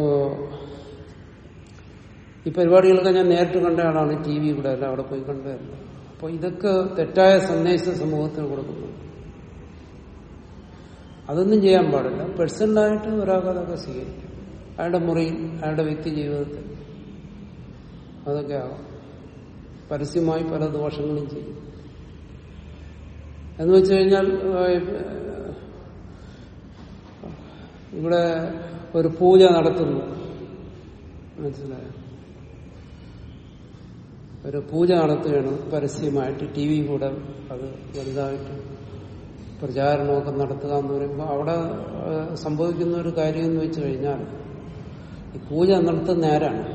ഈ പരിപാടികളൊക്കെ ഞാൻ നേരിട്ട് കണ്ട ആളാണ് ടി വി കൂടെ അല്ല അവിടെ പോയി കണ്ടതല്ല അപ്പോൾ ഇതൊക്കെ തെറ്റായ സന്ദേശം സമൂഹത്തിന് കൊടുക്കുന്നു അതൊന്നും ചെയ്യാൻ പാടില്ല പേഴ്സണലായിട്ട് ഒരാൾക്ക് അതൊക്കെ സ്വീകരിക്കും അയാളുടെ മുറിയിൽ അയാളുടെ വ്യക്തി ജീവിതത്തിൽ അതൊക്കെ ആവാം പരസ്യമായി പല ദോഷങ്ങളും ചെയ്യും എന്ന് വെച്ച് കഴിഞ്ഞാൽ ഏഹ്, ഇവിടെ ഒരു പൂജ നടത്തുന്നു മനസ്സിലായോ ഒരു പൂജ നടത്തുകയാണ് പരസ്യമായിട്ട് ടി വി കൂടെ അത് വലുതായിട്ട് പ്രചാരണമൊക്കെ നടത്തുക എന്ന് പറയുമ്പോൾ അവിടെ ഏഹ്, സംഭവിക്കുന്ന ഒരു കാര്യം എന്ന് വെച്ച് കഴിഞ്ഞാൽ ഈ പൂജ നടത്തുന്ന ആരാണ്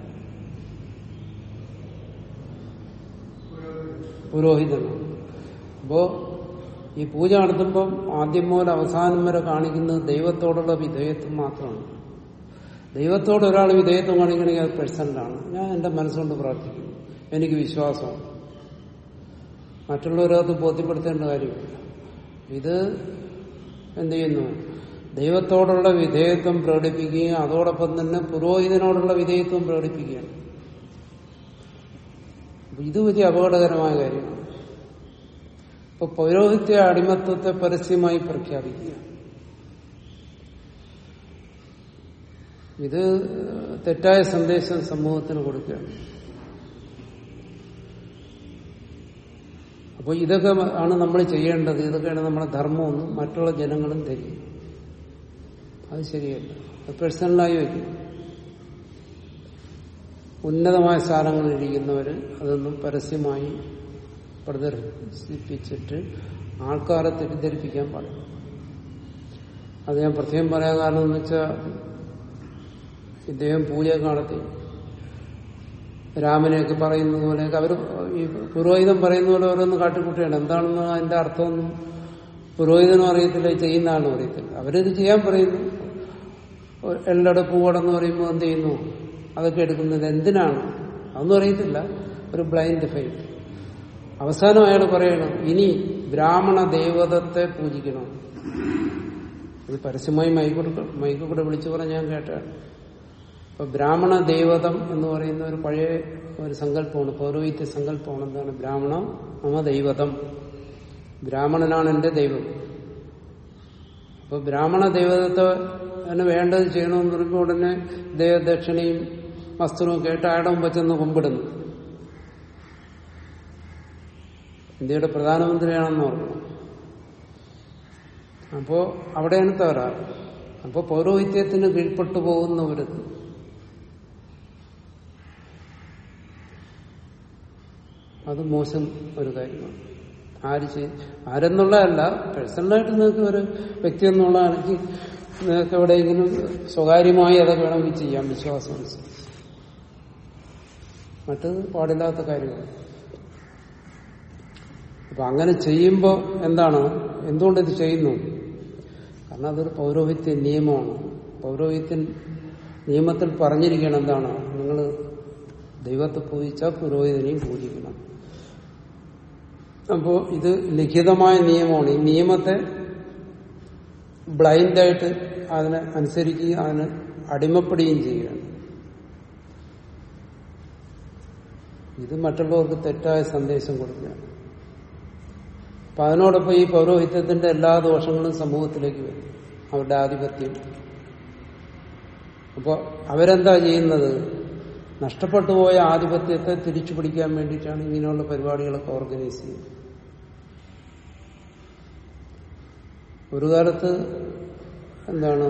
പുരോഹിതനാണ് അപ്പോ ഈ പൂജ നടത്തുമ്പം ആദ്യം മുതൽ അവസാനം വരെ കാണിക്കുന്നത് ദൈവത്തോടുള്ള വിധേയത്വം മാത്രമാണ് ദൈവത്തോട് ഒരാൾ വിധേയത്വം കാണിക്കണമെങ്കിൽ അത് പേഴ്സണലാണ് ഞാൻ എന്റെ മനസ്സുകൊണ്ട് പ്രാർത്ഥിക്കുന്നു എനിക്ക് വിശ്വാസമാണ് മറ്റുള്ളവരത് ബോധ്യപ്പെടുത്തേണ്ട കാര്യമില്ല ഇത് എന്ത് ചെയ്യുന്നു ദൈവത്തോടുള്ള വിധേയത്വം പ്രകടിപ്പിക്കുകയും അതോടൊപ്പം തന്നെ പുരോഹിതനോടുള്ള വിധേയത്വം പ്രകടിപ്പിക്കുകയാണ് അപ്പൊ ഇത് വലിയ അപകടകരമായ കാര്യമാണ് ഇപ്പൊ പൗരോഹിത്യ അടിമത്വത്തെ പരസ്യമായി പ്രഖ്യാപിക്കുക ഇത് തെറ്റായ സന്ദേശം സമൂഹത്തിന് കൊടുക്കുകയാണ് അപ്പോൾ ഇതൊക്കെ ആണ് നമ്മൾ ചെയ്യേണ്ടത് ഇതൊക്കെയാണ് നമ്മുടെ ധർമ്മമെന്നും മറ്റുള്ള ജനങ്ങളും ധരിക്കും അത് ശരിയല്ല അത് പേഴ്സണലായി വയ്ക്കും ഉന്നതമായ സ്ഥാനങ്ങളിൽ ഇരിക്കുന്നവര് അതൊന്നും പരസ്യമായി പ്രദർശിപ്പിച്ചിട്ട് ആൾക്കാരെ തെറ്റിദ്ധരിപ്പിക്കാൻ പാടില്ല അത് ഞാൻ പ്രത്യേകം പറയാൻ കാരണം എന്ന് വെച്ചാൽ ഇദ്ദേഹം പൂജ നടത്തി രാമനെയൊക്കെ പറയുന്നത് പോലെയൊക്കെ അവർ ഈ പുരോഹിതം പറയുന്ന പോലെ ഓരോന്ന് കാട്ടിക്കൂട്ടുകയാണ് എന്താണെന്ന് അതിന്റെ അർത്ഥമൊന്നും പുരോഹിതനും അറിയത്തില്ല ചെയ്യുന്ന ആളും അറിയത്തില്ല അവരിത് ചെയ്യാൻ പറയുന്നു എല്ലടെ പൂവടെന്ന് പറയുമ്പോൾ എന്ത് ചെയ്യുന്നു അതൊക്കെ എടുക്കുന്നത് എന്തിനാണ് അതൊന്നും അറിയത്തില്ല ഒരു ബ്ലൈൻഡ് ഫെയ്ത്ത് അവസാനം അയാൾ പറയണം ഇനി ബ്രാഹ്മണ ദൈവതത്തെ പൂജിക്കണം ഇത് പരസ്യമായി മൈക്കൂടെ മൈക്കൂടെ വിളിച്ചു പറഞ്ഞ് ഞാൻ കേട്ടാണ് ഇപ്പൊ ബ്രാഹ്മണ ദൈവതം എന്ന് പറയുന്ന ഒരു പഴയ ഒരു സങ്കല്പമാണ് പൗരോഹിത്യ സങ്കല്പമാണ് എന്താണ് ബ്രാഹ്മണ മമ ദൈവതം ബ്രാഹ്മണനാണ് എന്റെ ദൈവം അപ്പൊ ബ്രാഹ്മണ ദൈവതത്തെ അതിന് വേണ്ടത് ചെയ്യണമെന്ന് പറയുമ്പോൾ ഉടനെ ദേവദക്ഷിണയും വസ്ത്രവും കേട്ട് അയാളുടെ മുമ്പ് ചെന്ന് കുമ്പിടുന്നു ഇന്ത്യയുടെ പ്രധാനമന്ത്രിയാണെന്ന് പറഞ്ഞു അപ്പോ അവിടെയാണ് തകരാറ് അപ്പോ പൗരോഹിത്യത്തിന് കീഴ്പ്പെട്ടു പോകുന്നവരത് അത് മോശം ഒരു കാര്യമാണ് ആര് ചെയ് ആരെന്നുള്ളതല്ല പേഴ്സണലായിട്ട് നിങ്ങൾക്ക് ഒരു വ്യക്തി എന്നുള്ളതാണെങ്കിൽ നിങ്ങൾക്ക് എവിടെയെങ്കിലും സ്വകാര്യമായി അതൊക്കെ വേണമെങ്കിൽ ചെയ്യാം വിശ്വാസം അനുസരിച്ച് മറ്റത് പാടില്ലാത്ത കാര്യമാണ് അപ്പൊ അങ്ങനെ ചെയ്യുമ്പോൾ എന്താണ് എന്തുകൊണ്ട് ഇത് ചെയ്യുന്നു കാരണം അതൊരു പൗരോഹിത്യ നിയമമാണ് പൗരോഹിത്യൻ നിയമത്തിൽ പറഞ്ഞിരിക്കണം എന്താണ് നിങ്ങൾ ദൈവത്തെ പൂജിച്ചാൽ പുരോഹിതനെയും പൂജിക്കണം അപ്പോ ഇത് ലിഖിതമായ നിയമമാണ് ഈ നിയമത്തെ ബ്ലൈൻഡായിട്ട് അതിനെ അനുസരിക്കുകയും അതിന് അടിമപ്പെടുകയും ചെയ്യുകയാണ് ഇത് മറ്റുള്ളവർക്ക് തെറ്റായ സന്ദേശം കൊടുക്കുകയാണ് അപ്പൊ അതിനോടൊപ്പം ഈ പൗരോഹിത്യത്തിന്റെ എല്ലാ ദോഷങ്ങളും സമൂഹത്തിലേക്ക് വരും അവരുടെ ആധിപത്യം അപ്പോൾ അവരെന്താ ചെയ്യുന്നത് നഷ്ടപ്പെട്ടു പോയ ആധിപത്യത്തെ തിരിച്ചു പിടിക്കാൻ വേണ്ടിയിട്ടാണ് ഇങ്ങനെയുള്ള പരിപാടികളൊക്കെ ഓർഗനൈസ് ചെയ്യുന്നത് ഒരു കാലത്ത് എന്താണ്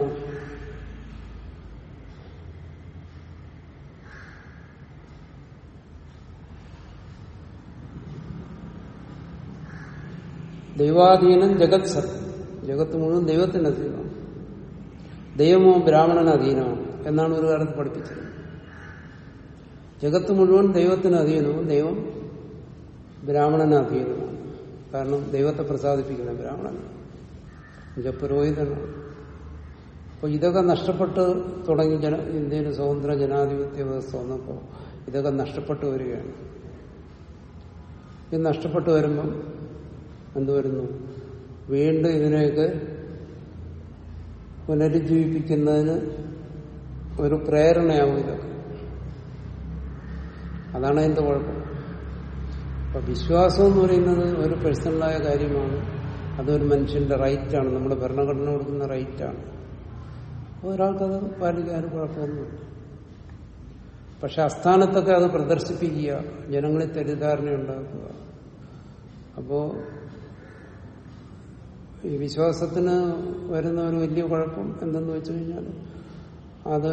ദൈവാധീനം ജഗത് സത് ജഗത്ത് മുഴുവൻ ദൈവത്തിന്റെ അധീനമാണ് ദൈവമോ ബ്രാഹ്മണന് അധീനമാണ് എന്നാണ് ഒരു കാലത്ത് പഠിപ്പിച്ചത് ജഗത്ത് മുഴുവൻ ദൈവത്തിന് അധീനവും ദൈവം ബ്രാഹ്മണന് അധീനമാണ് കാരണം ദൈവത്തെ പ്രസാദിപ്പിക്കുന്ന ബ്രാഹ്മണൻ എന്നുവെച്ചാൽ പുരോഹിതനാണ് അപ്പൊ ഇതൊക്കെ നഷ്ടപ്പെട്ട് തുടങ്ങി ജന ഇന്ത്യയിൽ സ്വതന്ത്ര ജനാധിപത്യ വ്യവസ്ഥ വന്നപ്പോൾ ഇതൊക്കെ നഷ്ടപ്പെട്ടു വരികയാണ് ഇത് നഷ്ടപ്പെട്ടു വരുമ്പം എന്ത് വരുന്നു വീണ്ടും ഇതിനെയൊക്കെ പുനരുജ്ജീവിപ്പിക്കുന്നതിന് ഒരു പ്രേരണയാവും ഇതൊക്കെ അതാണ് അതിന്റെ കുഴപ്പം അപ്പൊ വിശ്വാസം എന്ന് പറയുന്നത് ഒരു പേഴ്സണലായ കാര്യമാണ് അതൊരു മനുഷ്യന്റെ റൈറ്റാണ് നമ്മുടെ ഭരണഘടന കൊടുക്കുന്ന റൈറ്റാണ് അപ്പോൾ ഒരാൾക്കത് പാലിക്കാൻ കുഴപ്പമൊന്നുമില്ല പക്ഷെ അസ്ഥാനത്തൊക്കെ അത് പ്രദർശിപ്പിക്കുക ജനങ്ങളിൽ തെറ്റിദ്ധാരണ ഉണ്ടാക്കുക അപ്പോ ഈ വിശ്വാസത്തിന് വരുന്ന ഒരു വലിയ കുഴപ്പം എന്തെന്ന് വെച്ചു കഴിഞ്ഞാൽ അത്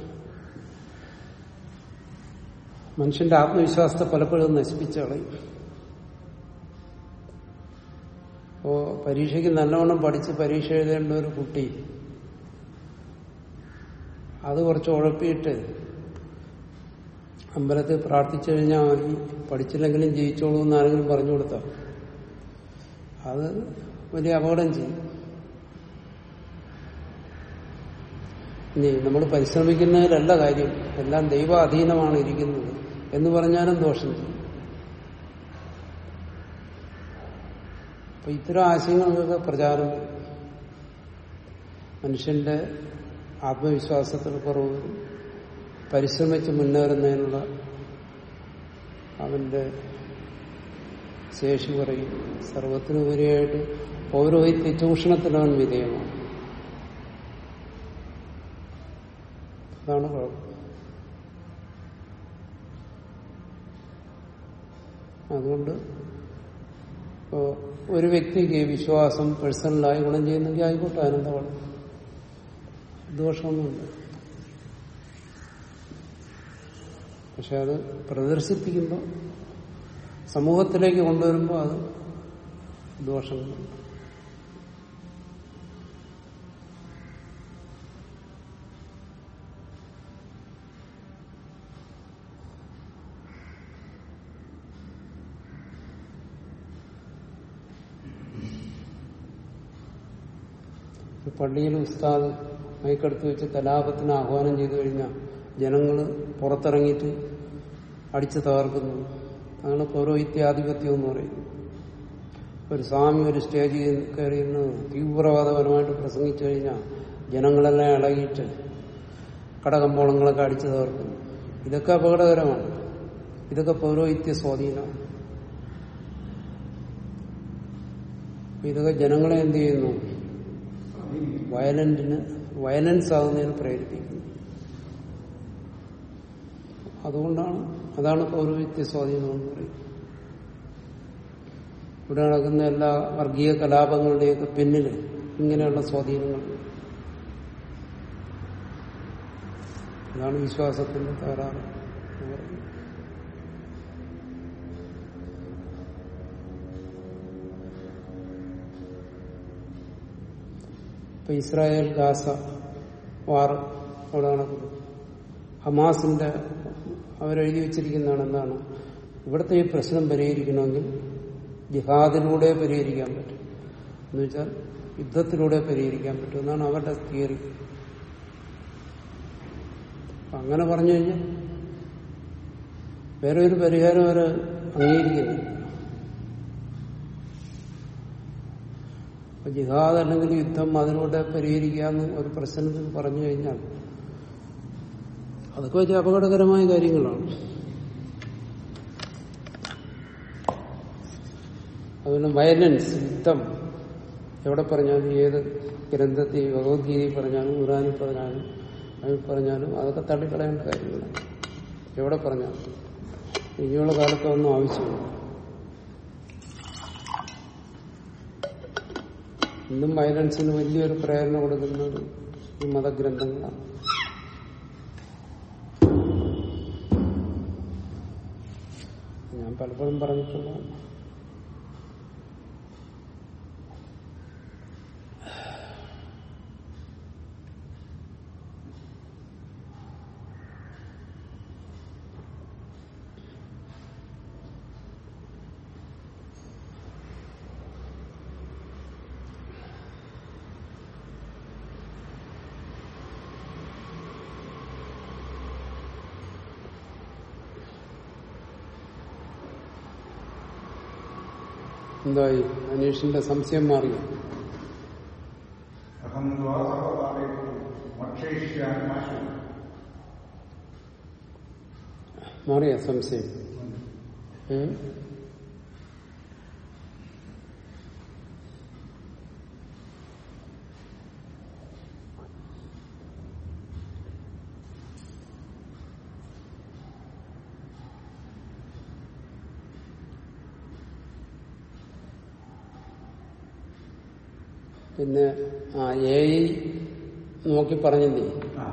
മനുഷ്യന്റെ ആത്മവിശ്വാസത്തെ പലപ്പോഴും നശിപ്പിച്ചു കളയും അപ്പോ പരീക്ഷയ്ക്ക് നല്ലവണ്ണം പഠിച്ച് പരീക്ഷ എഴുതേണ്ട ഒരു കുട്ടി അത് കുറച്ച് ഉഴപ്പിയിട്ട് അമ്പലത്തിൽ പ്രാർത്ഥിച്ചു കഴിഞ്ഞാൽ മതി പഠിച്ചില്ലെങ്കിലും ജയിച്ചോളൂ എന്ന് ആരെങ്കിലും പറഞ്ഞു കൊടുത്താൽ അത് വലിയ അപകടം ചെയ്യും ഇനി നമ്മൾ പരിശ്രമിക്കുന്നതിലല്ല കാര്യം എല്ലാം ദൈവ അധീനമാണ് ഇരിക്കുന്നത് എന്ന് പറഞ്ഞാലും ദോഷം ചെയ്യും അപ്പൊ ഇത്തരം ആശയങ്ങൾക്കൊക്കെ പ്രചാരം വരും. മനുഷ്യന്റെ ആത്മവിശ്വാസത്തിൽ കുറവ് വരും. പരിശ്രമിച്ച് മുന്നേറുന്നതിനുള്ള അവന്റെ ശേഷി കുറയും സർവത്തിനുപരിയായിട്ട് പൗരോഹിത്യ ചൂഷണത്തിന് അവൻ വിധേയമാണ് അതാണ് കുഴപ്പം അതുകൊണ്ട് ഇപ്പോ ഒരു വ്യക്തിക്ക് വിശ്വാസം പേഴ്സണലായി ഗുണം ചെയ്യുന്നെങ്കിൽ ആയിക്കോട്ടെ അതിനെന്താ കുഴപ്പം ദോഷമൊന്നുമില്ല പക്ഷെ അത് പ്രദർശിപ്പിക്കുമ്പോൾ സമൂഹത്തിലേക്ക് കൊണ്ടുവരുമ്പോൾ അത് ദോഷങ്ങളുണ്ട് ഒരു പള്ളിയിൽ ഉസ്താദ് മൈക്കെടുത്ത് വെച്ച് കലാപത്തിന് ആഹ്വാനം ചെയ്തു കഴിഞ്ഞാൽ ജനങ്ങൾ പുറത്തിറങ്ങിയിട്ട് അടിച്ചു തകർക്കുന്നു അതാണ് പൗരോഹിത്യാധിപത്യം എന്ന് പറയുന്നത് ഒരു സ്വാമി ഒരു സ്റ്റേജിൽ കയറി നിന്ന് തീവ്രവാദപരമായിട്ട് പ്രസംഗിച്ചു കഴിഞ്ഞാൽ ജനങ്ങളെല്ലാം ഇളകിയിട്ട് കടകമ്പോളങ്ങളൊക്കെ അടിച്ചു തകർക്കുന്നു ഇതൊക്കെ അപകടകരമാണ് ഇതൊക്കെ പൗരോഹിത്യ സ്വാധീനമാണ് അപ്പൊ ഇതൊക്കെ ജനങ്ങളെ എന്ത് ചെയ്യുന്നു വയലന്റിന് വയലൻസ് ആകുന്നതിന് പ്രേരിപ്പിക്കുന്നു അതുകൊണ്ടാണ് അതാണ് പൗരോഹിത്യ സ്വാധീനം എന്ന് പറയുന്നത് ഇവിടെ നടക്കുന്ന എല്ലാ വർഗീയ കലാപങ്ങളുടെയൊക്കെ പിന്നിൽ ഇങ്ങനെയുള്ള സ്വാധീനങ്ങൾ അതാണ് വിശ്വാസത്തിന്റെ തകരാറ് എന്ന് പറയുന്നത് ഇപ്പൊ ഇസ്രായേൽ ഗാസ വാർ അവിടെ നടക്കുന്നു ഹമാസിന്റെ അവരെഴുതി വെച്ചിരിക്കുന്നതാണ് എന്താണ് ഇവിടുത്തെ ഈ പ്രശ്നം പരിഹരിക്കണമെങ്കിൽ ജിഹാദിലൂടെ പരിഹരിക്കാൻ പറ്റും എന്ന് വെച്ചാൽ യുദ്ധത്തിലൂടെ പരിഹരിക്കാൻ പറ്റും എന്നാണ് അവരുടെ തിയറി അപ്പൊ അങ്ങനെ പറഞ്ഞു കഴിഞ്ഞാൽ വേറെ ഒരു പരിഹാരം അവർ അംഗീകരിക്കുന്നില്ല അപ്പൊ ജിഹാദ് അല്ലെങ്കിൽ യുദ്ധം അതിലൂടെ പരിഹരിക്കാന്ന് ഒരു പ്രശ്നത്തിൽ പറഞ്ഞു കഴിഞ്ഞാൽ അതൊക്കെ വലിയ അപകടകരമായ കാര്യങ്ങളാണ് അതുപോലെ വയലൻസ് യുദ്ധം എവിടെ പറഞ്ഞാലും ഏത് ഗ്രന്ഥത്തിൽ ഭഗവത്ഗീതയിൽ പറഞ്ഞാലും ഖുറാനിൽ പറഞ്ഞാലും അതിൽ പറഞ്ഞാലും അതൊക്കെ തള്ളിക്കളയേണ്ട കാര്യങ്ങളാണ് എവിടെ പറഞ്ഞാലും ഇനിയുള്ള കാലത്തൊന്നും ആവശ്യമില്ല ഇന്നും വയലൻസിന് വലിയൊരു പ്രേരണ കൊടുക്കുന്നത് ഈ മതഗ്രന്ഥങ്ങളാണ് ഞാൻ പലപ്പോഴും പറഞ്ഞിട്ടുള്ളതാണ് എന്തായി അനീഷിന്റെ സംശയം മാറിയോ അഹം ദ്വാസവതാരേ ഭക്ഷയിഷ്യാമി മാശു മാറിയ സംശയം ഏ? പിന്നെ ആ എ നോക്കി പറഞ്ഞില്ലേ ആ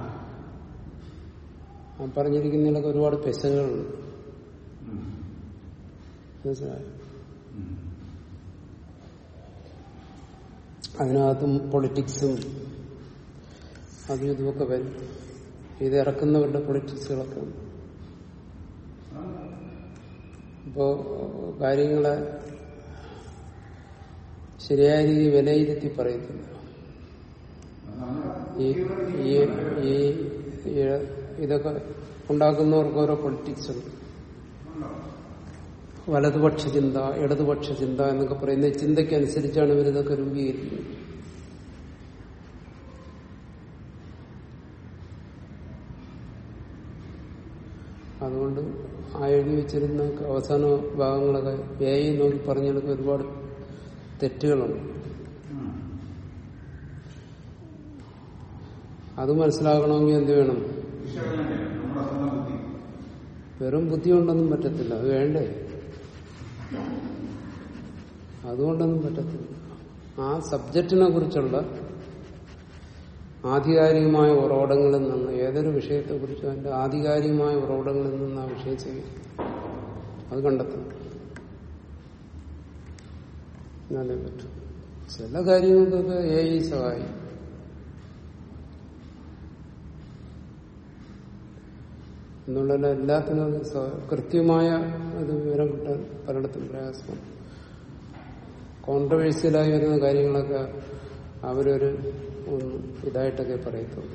ആ പറഞ്ഞിരിക്കുന്നതിലൊക്കെ ഒരുപാട് പെശകുകളുണ്ട് ഉം. മനസ്സിലായോ ഉം. അതിനകത്തും പൊളിറ്റിക്സും അതും ഇതുമൊക്കെ വരും ഇത് ഇറക്കുന്നവരുടെ പൊളിറ്റിക്സുകളൊക്കെ ഉണ്ട് അപ്പോ കാര്യങ്ങളെ ശരിയായ രീതി വിലയിരുത്തി പറയത്തില്ല ഈ ഈ ഈ ഈ ഇതൊക്കെ ഉണ്ടാക്കുന്നവർക്ക് ഓരോ പൊളിറ്റിക്സ് ഉണ്ട് വലതുപക്ഷ ചിന്ത ഇടതുപക്ഷ ചിന്ത എന്നൊക്കെ പറയുന്ന ഈ ചിന്തയ്ക്കനുസരിച്ചാണ് ഇവരിതൊക്കെ രൂപീകരിക്കുന്നത് അതുകൊണ്ട് ആ എഴുതി വെച്ചിരുന്ന അവസാന ഭാഗങ്ങളൊക്കെ എ ഐ നോക്കി പറഞ്ഞെടുക്കുക ഒരുപാട് തെറ്റുകളുണ്ട് ഉം. അത് മനസ്സിലാക്കണമെങ്കിൽ എന്ത് വേണം വിശകലനം ചെയ്യണം. നമ്മുടെ സ്വന്തം ബുദ്ധി വെറും ബുദ്ധി കൊണ്ടൊന്നും പറ്റത്തില്ല അത് വേണ്ടേ അതുകൊണ്ടൊന്നും പറ്റത്തില്ല ആ സബ്ജക്റ്റിനെ കുറിച്ചുള്ള ആധികാരികമായ ഉറവിടങ്ങളിൽ നിന്ന് ഏതൊരു വിഷയത്തെ കുറിച്ചും അതിന്റെ ആധികാരികമായ ഉറവിടങ്ങളിൽ നിന്ന് ആ വിഷയം ചെയ്യും അത് കണ്ടെത്തണം എന്നാലേ പറ്റും ചില കാര്യങ്ങൾക്കൊക്കെ എ ഐ സഹായിക്കും എന്നുള്ളതിൽ എല്ലാത്തിനും അത് സ- കൃത്യമായ ഒരു വിവരം കിട്ടാൻ പലയിടത്തും പ്രയാസമാണ് കോൺട്രവേഴ്സ്യലായി വരുന്ന കാര്യങ്ങളൊക്കെ അവരൊരു ഒന്ന് ഇതായിട്ടൊക്കെ പറയത്തുള്ളൂ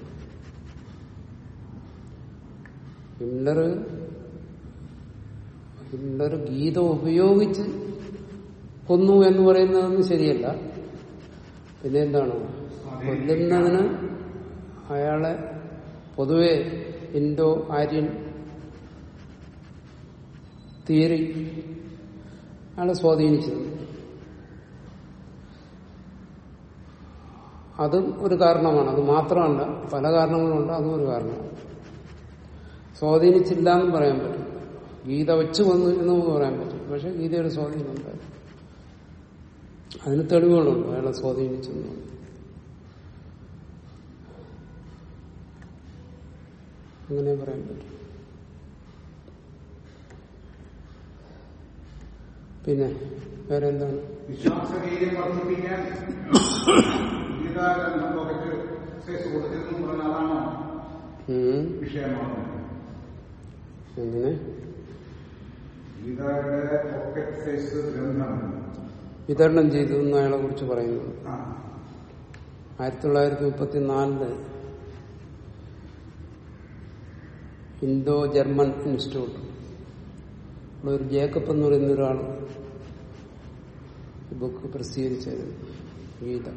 ഹിംലർ ഹിംലർ ഗീത ഉപയോഗിച്ച് കൊന്നു എന്ന് പറയുന്നതൊന്നും ശരിയല്ല പിന്നെ എന്താണ് കൊല്ലുന്നതിന് അയാളെ പൊതുവെ ഇൻഡോ ആര്യൻ തിയറി അയാളെ സ്വാധീനിച്ചിരുന്നു അതും ഒരു കാരണമാണ് അത് മാത്രമല്ല പല കാരണങ്ങളുണ്ട് അതും ഒരു കാരണമാണ് സ്വാധീനിച്ചില്ല എന്നും പറയാൻ പറ്റും ഗീത വെച്ച് വന്നു എന്ന് നമുക്ക് പറയാൻ പറ്റും പക്ഷെ ഗീതയുടെ സ്വാധീനം ഉണ്ടായി അതിന് തെളിവുകളുണ്ട് അയാളെ സ്വാധീനിച്ചെന്ന് അങ്ങനെ പറയാൻ പറ്റും പിന്നെ വേറെ എന്താണ് വിശ്വാസവീര്യം വർദ്ധിപ്പിക്കാൻ ഗീതാഗ്രന്ഥം പോക്കറ്റ് സൈസ് കൊടുത്തിരുന്നു പറഞ്ഞ അതാണോ ഉം. വിഷയമാകുന്നത് എങ്ങനെ ഗീതയുടെ പോക്കറ്റ് സൈസ് ഗ്രന്ഥം വിതരണം ചെയ്തു എന്ന് അയാളെ കുറിച്ച് പറയുന്നു ആ ആയിരത്തി തൊള്ളായിരത്തി മുപ്പത്തിനാലില് ഇൻഡോ ജർമ്മൻ ഇൻസ്റ്റിറ്റ്യൂട്ട് ഇവിടെ ഒരു ജേക്കബ് എന്ന് പറയുന്ന ഒരാൾ ഈ ബുക്ക് പ്രസിദ്ധീകരിച്ചായിരുന്നു ഗീത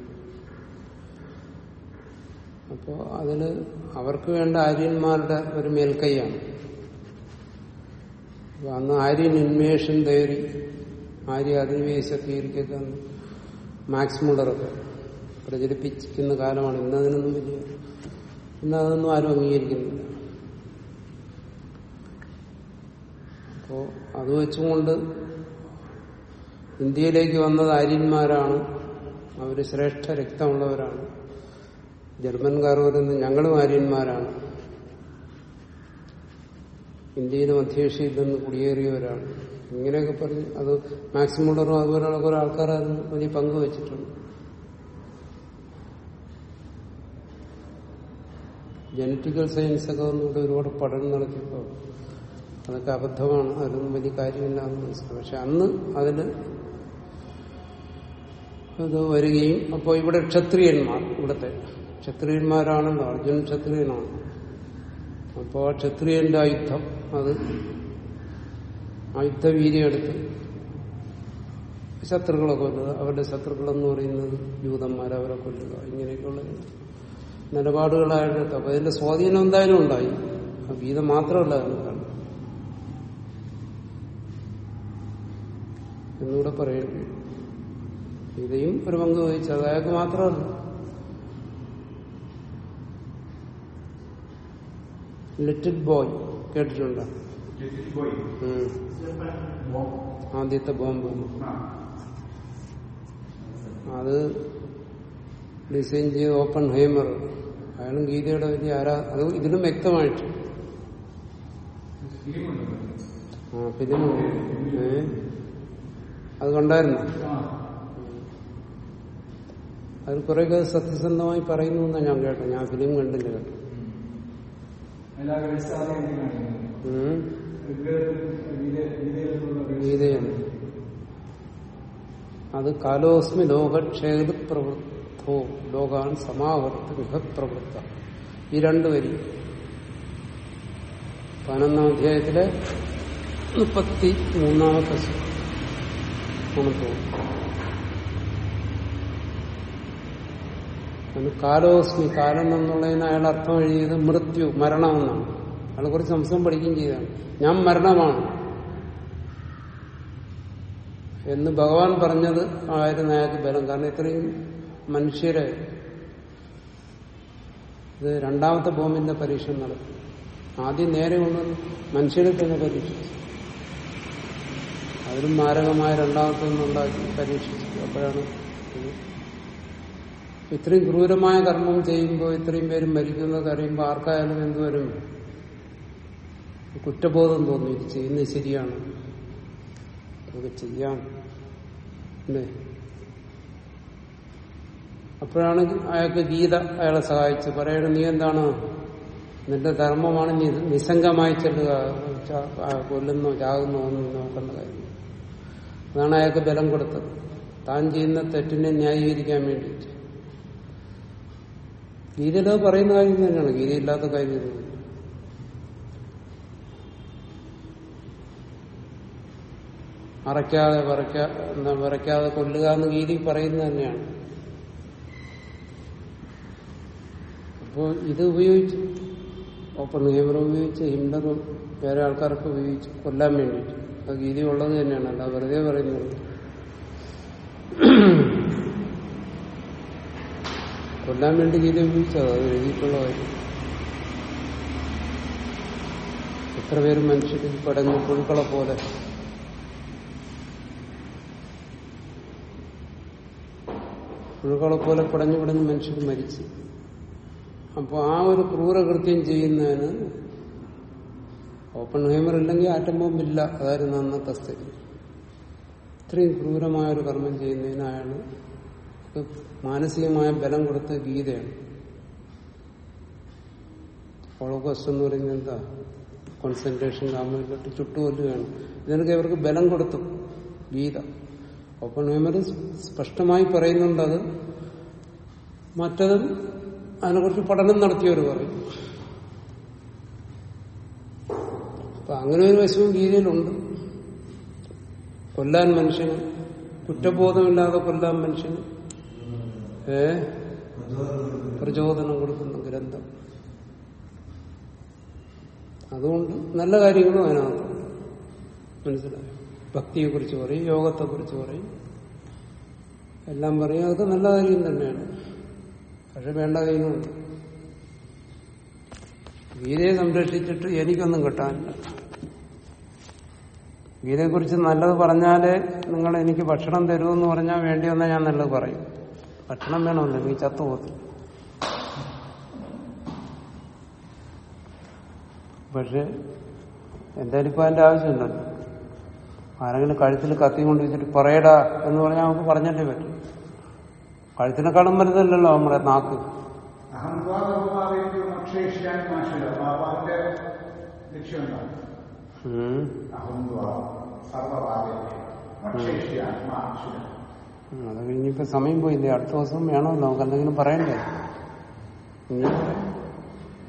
അപ്പോ അതില് അവർക്ക് വേണ്ട ആര്യന്മാരുടെ ഒരു മേൽക്കൈയാണ് അപ്പൊ അന്ന് ആര്യൻ ഇൻവേഷൻ തിയറി ആര്യ അധിനിവേശ തിയറിക്കൊക്കെ മാക്സ് മുള്ളറൊക്കെ പ്രചരിപ്പിക്കുന്ന കാലമാണ് ഇന്നതിനൊന്നും വലിയ ഇന്ന് അതൊന്നും ആരും അംഗീകരിക്കുന്നില്ല അപ്പോ അത് വെച്ചുകൊണ്ട് ഇന്ത്യയിലേക്ക് വന്നത് ആര്യന്മാരാണ് അവര് ശ്രേഷ്ഠ രക്തമുള്ളവരാണ് ജർമ്മൻകാർ പറയുന്നത് ഞങ്ങളും ആര്യന്മാരാണ് ഇന്ത്യയിൽ മധ്യേഷ്യയിൽ നിന്ന് കുടിയേറിയവരാണ് ഇങ്ങനെയൊക്കെ പറഞ്ഞ് അത് മാക്സിമുള്ളറും അതുപോലെയുള്ള കുറെ ആൾക്കാർ അതിന് വലിയ പങ്ക് വെച്ചിട്ടുണ്ട് ജനറ്റിക്കൽ സയൻസ് ഒക്കെ ഒന്നുകൂടെ ഒരുപാട് പഠനം നടത്തിയപ്പോൾ അതൊക്കെ അബദ്ധമാണ് അതിലൊന്നും വലിയ കാര്യമില്ല എന്ന് മനസ്സിലായി പക്ഷെ അന്ന് അതിന് ഇത് വരികയും അപ്പോൾ ഇവിടെ ക്ഷത്രിയന്മാർ ഇവിടുത്തെ ക്ഷത്രിയന്മാരാണല്ലോ അർജുനൻ ക്ഷത്രിയനാണ് അപ്പോൾ ആ ക്ഷത്രിയന്റെ ആയുധം അത് ആയുധവീര്യം എടുത്ത് ശത്രുക്കളെ കൊല്ലുക അവരുടെ ശത്രുക്കളെന്ന് പറയുന്നത് ജൂതന്മാർ അവരെ കൊല്ലുക ഇങ്ങനെയൊക്കെയുള്ള നിലപാടുകളായിട്ട് അപ്പൊ അതിന്റെ സ്വാധീനം എന്തായാലും ഉണ്ടായി ആ ഗീത മാത്രമല്ല അതിനകത്താണ് എന്നൂടെ പറയേണ്ടി വരും. ഗീതയും ഒരു പങ്ക് വഹിച്ചു അത് അയാൾക്ക് മാത്രമല്ല ലിറ്റിൽ ബോയ് കേട്ടിട്ടുണ്ടോ പോയി ഉം. ആദ്യത്തെ ബോംബ് ആ അത് ഡിസൈൻ ചെയ്ത ഓപ്പൺ ഹൈമർ അയാളും ഗീതയുടെ വലിയ ആരാ അത് ഇതിലും വ്യക്തമായിട്ട് ആ ഫിലിം ഏ അത് കണ്ടായിരുന്നു അത് കുറെയൊക്കെ സത്യസന്ധമായി പറയുന്നു എന്നാ ഞാൻ കേട്ടോ ഞാൻ ഫിലിം കണ്ടില്ല കേട്ടോ ഉം. ഗീതയാണ് അത് കാലോസ്മി ലോകക്ഷേത് പ്രവൃത്തോ ലോകാൻ സമാവർത്ത വിഭപ്രവൃത്ത ഈ രണ്ടു വരി പതിനൊന്നാം അധ്യായത്തിലെ മുപ്പത്തി മൂന്നാമത്തെ ആണ് തോന്നുന്നു അതിന് കാലോസ്മി കാലം എന്നുള്ളതിന് അയാൾ അർത്ഥം എഴുതിയത് മൃത്യു മരണമെന്നാണ് അയാൾ കുറച്ച് സംശയം പഠിക്കുകയും ചെയ്തതാണ് ഞാൻ മരണമാണ് എന്ന് ഭഗവാൻ പറഞ്ഞത് ആയിരുന്നു അയാൾക്ക് ബലം കാരണം ഇത്രയും മനുഷ്യരെ ഇത് രണ്ടാമത്തെ ബോംബിന്റെ പരീക്ഷ നടത്തി ആദ്യം നേരെ കൊണ്ടുവന്ന് മനുഷ്യരെ തന്നെ പരീക്ഷിച്ചു അതിലും മാരകമായ രണ്ടാമത്തെ ഒന്നുണ്ടാക്കി പരീക്ഷിച്ചു അപ്പോഴാണ് ഇത് ഇത്രയും ക്രൂരമായ കർമ്മം ചെയ്യുമ്പോൾ ഇത്രയും പേര് മരിക്കുന്നത് അറിയുമ്പോൾ ആർക്കായാലും എന്തുവരും കുറ്റബോധം തോന്നി ഇത് ചെയ്യുന്നത് ശരിയാണ് നമുക്ക് ചെയ്യാം അല്ലേ അപ്പോഴാണ് അയാൾക്ക് ഗീത അയാളെ സഹായിച്ച് പറയണം നീ എന്താണ് നിന്റെ ധർമ്മമാണ് നീ നിസ്സംഗമായി ചെല്ലുക ചാ- ആ, കൊല്ലുന്നോ ചാകുന്നോ ഒന്നും നോക്കേണ്ട കാര്യം അതാണ് അയാൾക്ക് ബലം കൊടുത്തത് താൻ ചെയ്യുന്ന തെറ്റിനെ ന്യായീകരിക്കാൻ വേണ്ടിയിട്ട് ഗീതയിലത് പറയുന്ന കാര്യം തന്നെയാണ് ഗീതയില്ലാത്ത കാര്യം ഇതൊന്നും. അറയ്ക്കാതെ പറയ്ക്കാ എന്താ വിറയ്ക്കാതെ കൊല്ലുക എന്ന് ഗീതി പറയുന്നത് തന്നെയാണ് അപ്പോ ഇത് ഉപയോഗിച്ചു ഓപ്പൺ ഹേമർ ഉപയോഗിച്ച് ഹിംഡറും വേറെ ആൾക്കാർക്ക് ഉപയോഗിച്ചു കൊല്ലാൻ വേണ്ടിയിട്ട് അത് ഗീതി ഉള്ളത് തന്നെയാണ് അല്ല വെറുതെ പറയുന്നത് കൊല്ലാൻ വേണ്ടി ഗീത ഉപയോഗിച്ചത് അത് എഴുതിയിട്ടുള്ള കാര്യം എത്ര പേര് മനുഷ്യരിൽ പടഞ്ഞു പുഴുക്കളെ പോലെ പുഴുക്കളെ പോലെ പടഞ്ഞു പടഞ്ഞ് മനുഷ്യർ മരിച്ചു അപ്പോൾ ആ ഒരു ക്രൂരകൃത്യം ചെയ്യുന്നതിന് ഓപ്പൺ ഹൈമർ ഇല്ലെങ്കിൽ ആറ്റം ബോംബില്ല അതായിരുന്നു അന്നത്തെ സ്ഥിതി ഇത്രയും ക്രൂരമായ ഒരു കർമ്മം ചെയ്യുന്നതിന് അയാൾ മാനസികമായ ബലം കൊടുത്ത ഗീതയാണ് ഹോളോകോസ്റ്റ് എന്ന് പറയുന്നത് എന്താ കോൺസെൻട്രേഷൻ ക്യാമ്പിലോട്ട് ചുട്ടുകൊല്ലുകയാണ് ഇതിനൊക്കെ ഇവർക്ക് ബലം കൊടുത്തു ഗീത ഓപ്പൺ ഹൈമർ സ്പഷ്ടമായി പറയുന്നുണ്ട് അത് മറ്റത് അതിനെക്കുറിച്ച് പഠനം നടത്തിയവർ പറയും അപ്പൊ അങ്ങനെ ഒരു വശവും ഗീതയിലുണ്ട് കൊല്ലാൻ മനുഷ്യന് കുറ്റബോധമില്ലാതെ കൊല്ലാൻ മനുഷ്യന് ഏ പ്രചോദനം കൊടുക്കുന്ന ഗ്രന്ഥം അതുകൊണ്ട് നല്ല കാര്യങ്ങളും അതിനകത്ത് മനസ്സിലായോ ഭക്തിയെക്കുറിച്ച് പറയും യോഗത്തെക്കുറിച്ച് പറയും എല്ലാം പറയും അതൊക്കെ നല്ല കാര്യം തന്നെയാണ് പക്ഷെ വേണ്ട കാര്യങ്ങളുണ്ട് ഗീതയെ സംരക്ഷിച്ചിട്ട് എനിക്കൊന്നും കിട്ടാനില്ല ഗീതയെക്കുറിച്ച് നല്ലത് പറഞ്ഞാലേ നിങ്ങൾ എനിക്ക് ഭക്ഷണം തരുമെന്ന് പറഞ്ഞാൽ വേണ്ടി വന്നാൽ ഞാൻ നല്ലത് പറയും ഭക്ഷണം വേണമല്ലോ എനിക്ക് ചത്തുപോകത്തില്ല പക്ഷെ എന്തായാലും ഇപ്പൊ അതിന്റെ ആവശ്യമുണ്ടല്ലോ ആരെങ്കിലും കഴുത്തിൽ കത്തി കൊണ്ട് വെച്ചിട്ട് പറയടാ എന്ന് പറഞ്ഞാൽ നമുക്ക് പറഞ്ഞല്ലേ പറ്റും കഴുത്തിനെക്കാളും വലുതല്ലല്ലോ നമ്മുടെ നാക്ക് അഹംവാദഭാവേക്കും അക്ഷേഷ്യാൻ മാഷില്ല ബാബാന്റെ ലക്ഷ്യം എന്താണ് ഉം. അഹംവാദം സർവഭാവേക്കും അക്ഷേഷ്യാൻ മാഷില്ല ഉം, അത് കഴിഞ്ഞിപ്പോ സമയം പോയില്ലേ അടുത്ത ദിവസം വേണമല്ലോ നമുക്ക് എന്തെങ്കിലും പറയണ്ടേ ഇനി